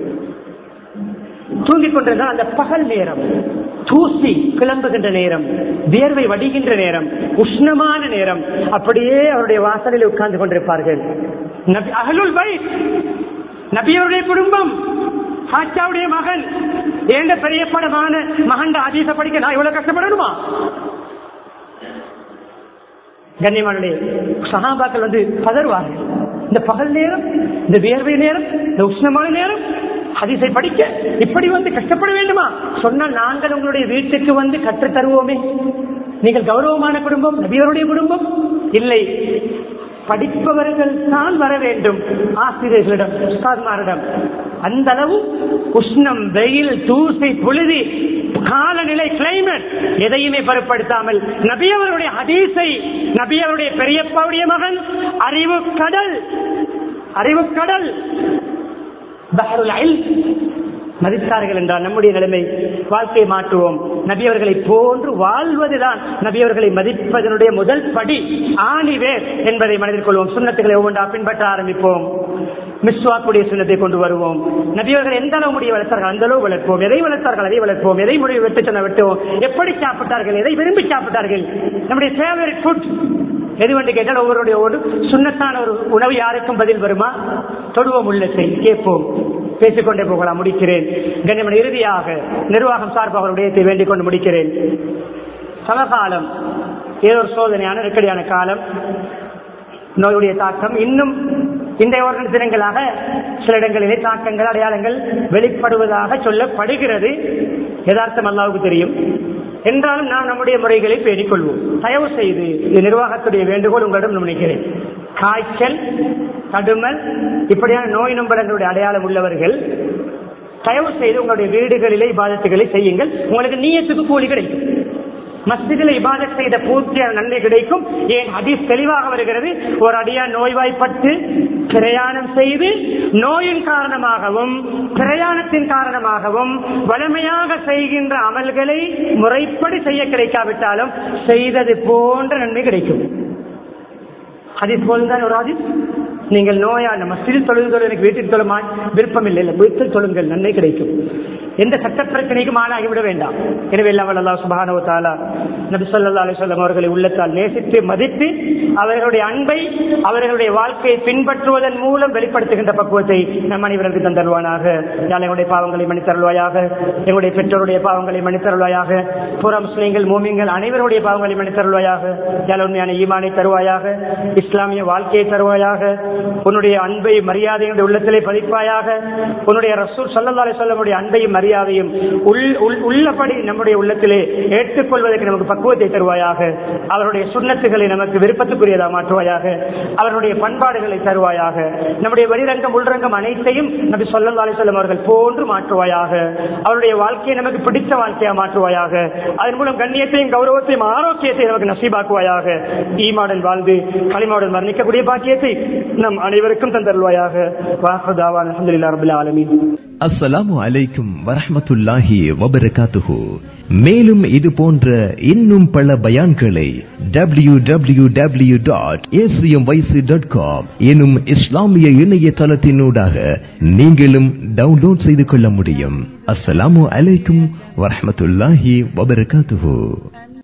தூங்கிக் கொண்டிருந்தால் அந்த பகல் நேரம் தூசி கிளம்புகின்ற நேரம் வியர்வை வடிகின்ற நேரம் உஷ்ணமான நேரம் அப்படியே அவருடைய வாசலில் உட்கார்ந்து கொண்டிருப்பார்கள் நபி அகலுல் பை நபியருடைய குடும்பம் சாச்சாவுடைய மகன் ஏண்ட பெரிய படமான மகன் அதீச படிக்க நான் இவ்வளவு கஷ்டப்படணுமா கண்ணியமானுடைய சகாபாக்கள் வந்து பதறுவார்கள் இந்த பகல் நேரம் இந்த வியர்வை நேரம் இந்த உஷ்ணமான நேரம் ஹதீஸை படிக்க இப்படி வந்து கஷ்டப்பட வேண்டுமா சொன்னால் நாங்கள் உங்களுடைய வீட்டுக்கு வந்து கற்றுத் தருவோமே நீங்கள் கௌரவமான குடும்பம் நபியருடைய குடும்பம் இல்லை படிப்பவர்கள் தான் வர வேண்டும் ஆசிரியர்களிடம் உஸ்தாத்மாரிடம் அந்த அளவு உஷ்ணம் வெயில் தூசி புழுதி காலநிலை கிளைமேட் எதையுமே பொருட்படுத்தாமல் நபியவருடைய ஹதீஸை நபியவருடைய பெரியப்பாவுடைய மகன் அறிவு கடல் அறிவு கடல் மதித்தார்கள் என்றால் நம்முடைய நிலைமை வாழ்க்கையை மாற்றுவோம் நபியவர்களை போன்று வாழ்வதுதான் நபியவர்களை மதிப்பதனுடைய முதல் படி ஆணிவேர் என்பதை மனதில் கொள்வோம் சுண்ணத்துக்களை ஒவ்வொன்றா பின்பற்ற ஆரம்பிப்போம் மிஸ்வாக்குடைய சுண்ணத்தை கொண்டு வருவோம் நபியவர்கள் எந்த அளவு முடிய வளர்த்தார்கள் அந்த அளவு வளர்ப்போம் எதை வளர்த்தார்கள் அதை வளர்ப்போம் எதை முடிவு வெட்டு சொன்ன வெட்டுவோம் எப்படி சாப்பிட்டார்கள் எதை விரும்பி சாப்பிட்டார்கள் நம்முடைய ஃபேவரட் ஃபுட் எது வந்து கேட்டால் ஒவ்வொருடைய ஒரு சுண்ணத்தான ஒரு உணவு யாருக்கும் பதில் வருமா தொடுவோம் உள்ளத்தை கேட்போம் பேசிக்கொண்டே போகலாம் முடிக்கிறேன் கண்ணியமன் இறுதியாக நிர்வாகம் சார்பாக அவருடைய வேண்டிக் கொண்டு முடிக்கிறேன் சமகாலம் ஏதோ ஒரு சோதனையான நெருக்கடியான காலம் நோயுடைய தாக்கம் இன்னும் இந்த ஒரு தினங்களாக சில இடங்களிலே தாக்கங்கள் அடையாளங்கள் வெளிப்படுவதாக சொல்லப்படுகிறது யதார்த்தம் அல்லாவுக்கு தெரியும் என்றாலும் நாம் நம்முடைய முறைகளை பேணிக் கொள்வோம் தயவு செய்து இது நிர்வாகத்துடைய வேண்டுகோள் உங்களிடம் நினைக்கிறேன் காய்ச்சல் தடுமல் இப்படியான நோய் நம்பலங்களுடைய அடையாளம் உள்ளவர்கள் தயவு செய்து உங்களுடைய வீடுகளிலே பாதத்துகளை செய்யுங்கள் உங்களுக்கு நீயத்துக்கு கூலி கிடைக்கும் மஸ்ஜிதில் இபாதத் செய்த பூர்த்தியான நன்மை கிடைக்கும் ஏன் ஹதீஸ் தெளிவாக வருகிறது ஒரு அடியா நோய்வாய்ப்பட்டு பிரயாணம் செய்து நோயின் காரணமாகவும் பிரயாணத்தின் காரணமாகவும் வலிமையாக செய்கின்ற அமல்களை முறைப்படி செய்ய கிடைக்காவிட்டாலும் செய்தது போன்ற நன்மை கிடைக்கும் ஹதீஸ் போல்தான் ஒரு ஹதீஸ் நீங்கள் நோயான மஸ்ஜிதில் தொழுது தொழு எனக்கு வீட்டில் தொழுமா விருப்பம் இல்லை இல்லை வீட்டில் தொழுங்கள் நன்மை கிடைக்கும் எந்த சட்ட பிரச்சனைக்கும் ஆளாகிவிட வேண்டாம் எனவே எல்லாம் அல்லா சுபானோ தாலா நபி சொல்லா அலிஸ்லாம் அவர்களை உள்ளத்தால் நேசித்து மதித்து அவர்களுடைய அன்பை அவர்களுடைய வாழ்க்கையை பின்பற்றுவதன் மூலம் வெளிப்படுத்துகின்ற பக்குவத்தை நம் அனைவருக்கு தந்தருவானாக யாழ் எங்களுடைய பாவங்களை மன்னித்தருள்வாயாக எங்களுடைய பெற்றோருடைய பாவங்களை மன்னித்தருள்வாயாக புற முஸ்லீம்கள் மூமிங்கள் அனைவருடைய பாவங்களை மன்னித்தருள்வாயாக யாழ் உண்மையான ஈமானை தருவாயாக இஸ்லாமிய வாழ்க்கையை தருவாயாக உன்னுடைய அன்பை மரியாதையுடைய உள்ளத்திலே பதிப்பாயாக உன்னுடைய ரசூல் சல்லா அலிஸ்லாமுடைய அன்பையும் மரியாதையும் உள்ளபடி நம்முடைய உள்ளத்திலே ஏற்றுக்கொள்வதற்கு நமக்கு பக்குவத்தை தருவாயாக அவருடைய சுண்ணத்துகளை நமக்கு விருப்பத்துக்குரியதாக மாற்றுவாயாக அவருடைய பண்பாடுகளை தருவாயாக நம்முடைய வெளிரங்கம் உள்ரங்கம் அனைத்தையும் நபி சொல்லா அலிஸ்லாம் அவர்கள் போன்று மாற்றுவாயாக அவருடைய வாழ்க்கையை நமக்கு பிடித்த வாழ்க்கையா மாற்றுவாயாக அதன் மூலம் கண்ணியத்தையும் கௌரவத்தையும் ஆரோக்கியத்தையும் நமக்கு நசீபாக்குவாயாக ஈமாடன் வாழ்ந்து களிமாவுடன் மரணிக்கக்கூடிய பாக்கியத்தை நம் அனைவருக்கும் தந்தருவாயாக வாசதாவான் அஹமதுல்லா ரபுல் ஆலமீன் அஸ்ஸலாமு அலைக்கும் வரஹமத்துல்லாஹி வபரகாத்துஹு மேலும் இது போன்ற இன்னும் பல பயான்களை W W W dot ACM YC dot com எனும் இஸ்லாமிய இணையதளத்தினூடாக நீங்களும் டவுன்லோட் செய்து கொள்ள முடியும் அஸ்ஸலாமு அலைக்கும் வரஹமத்துல்லாஹி வபரகாத்துஹு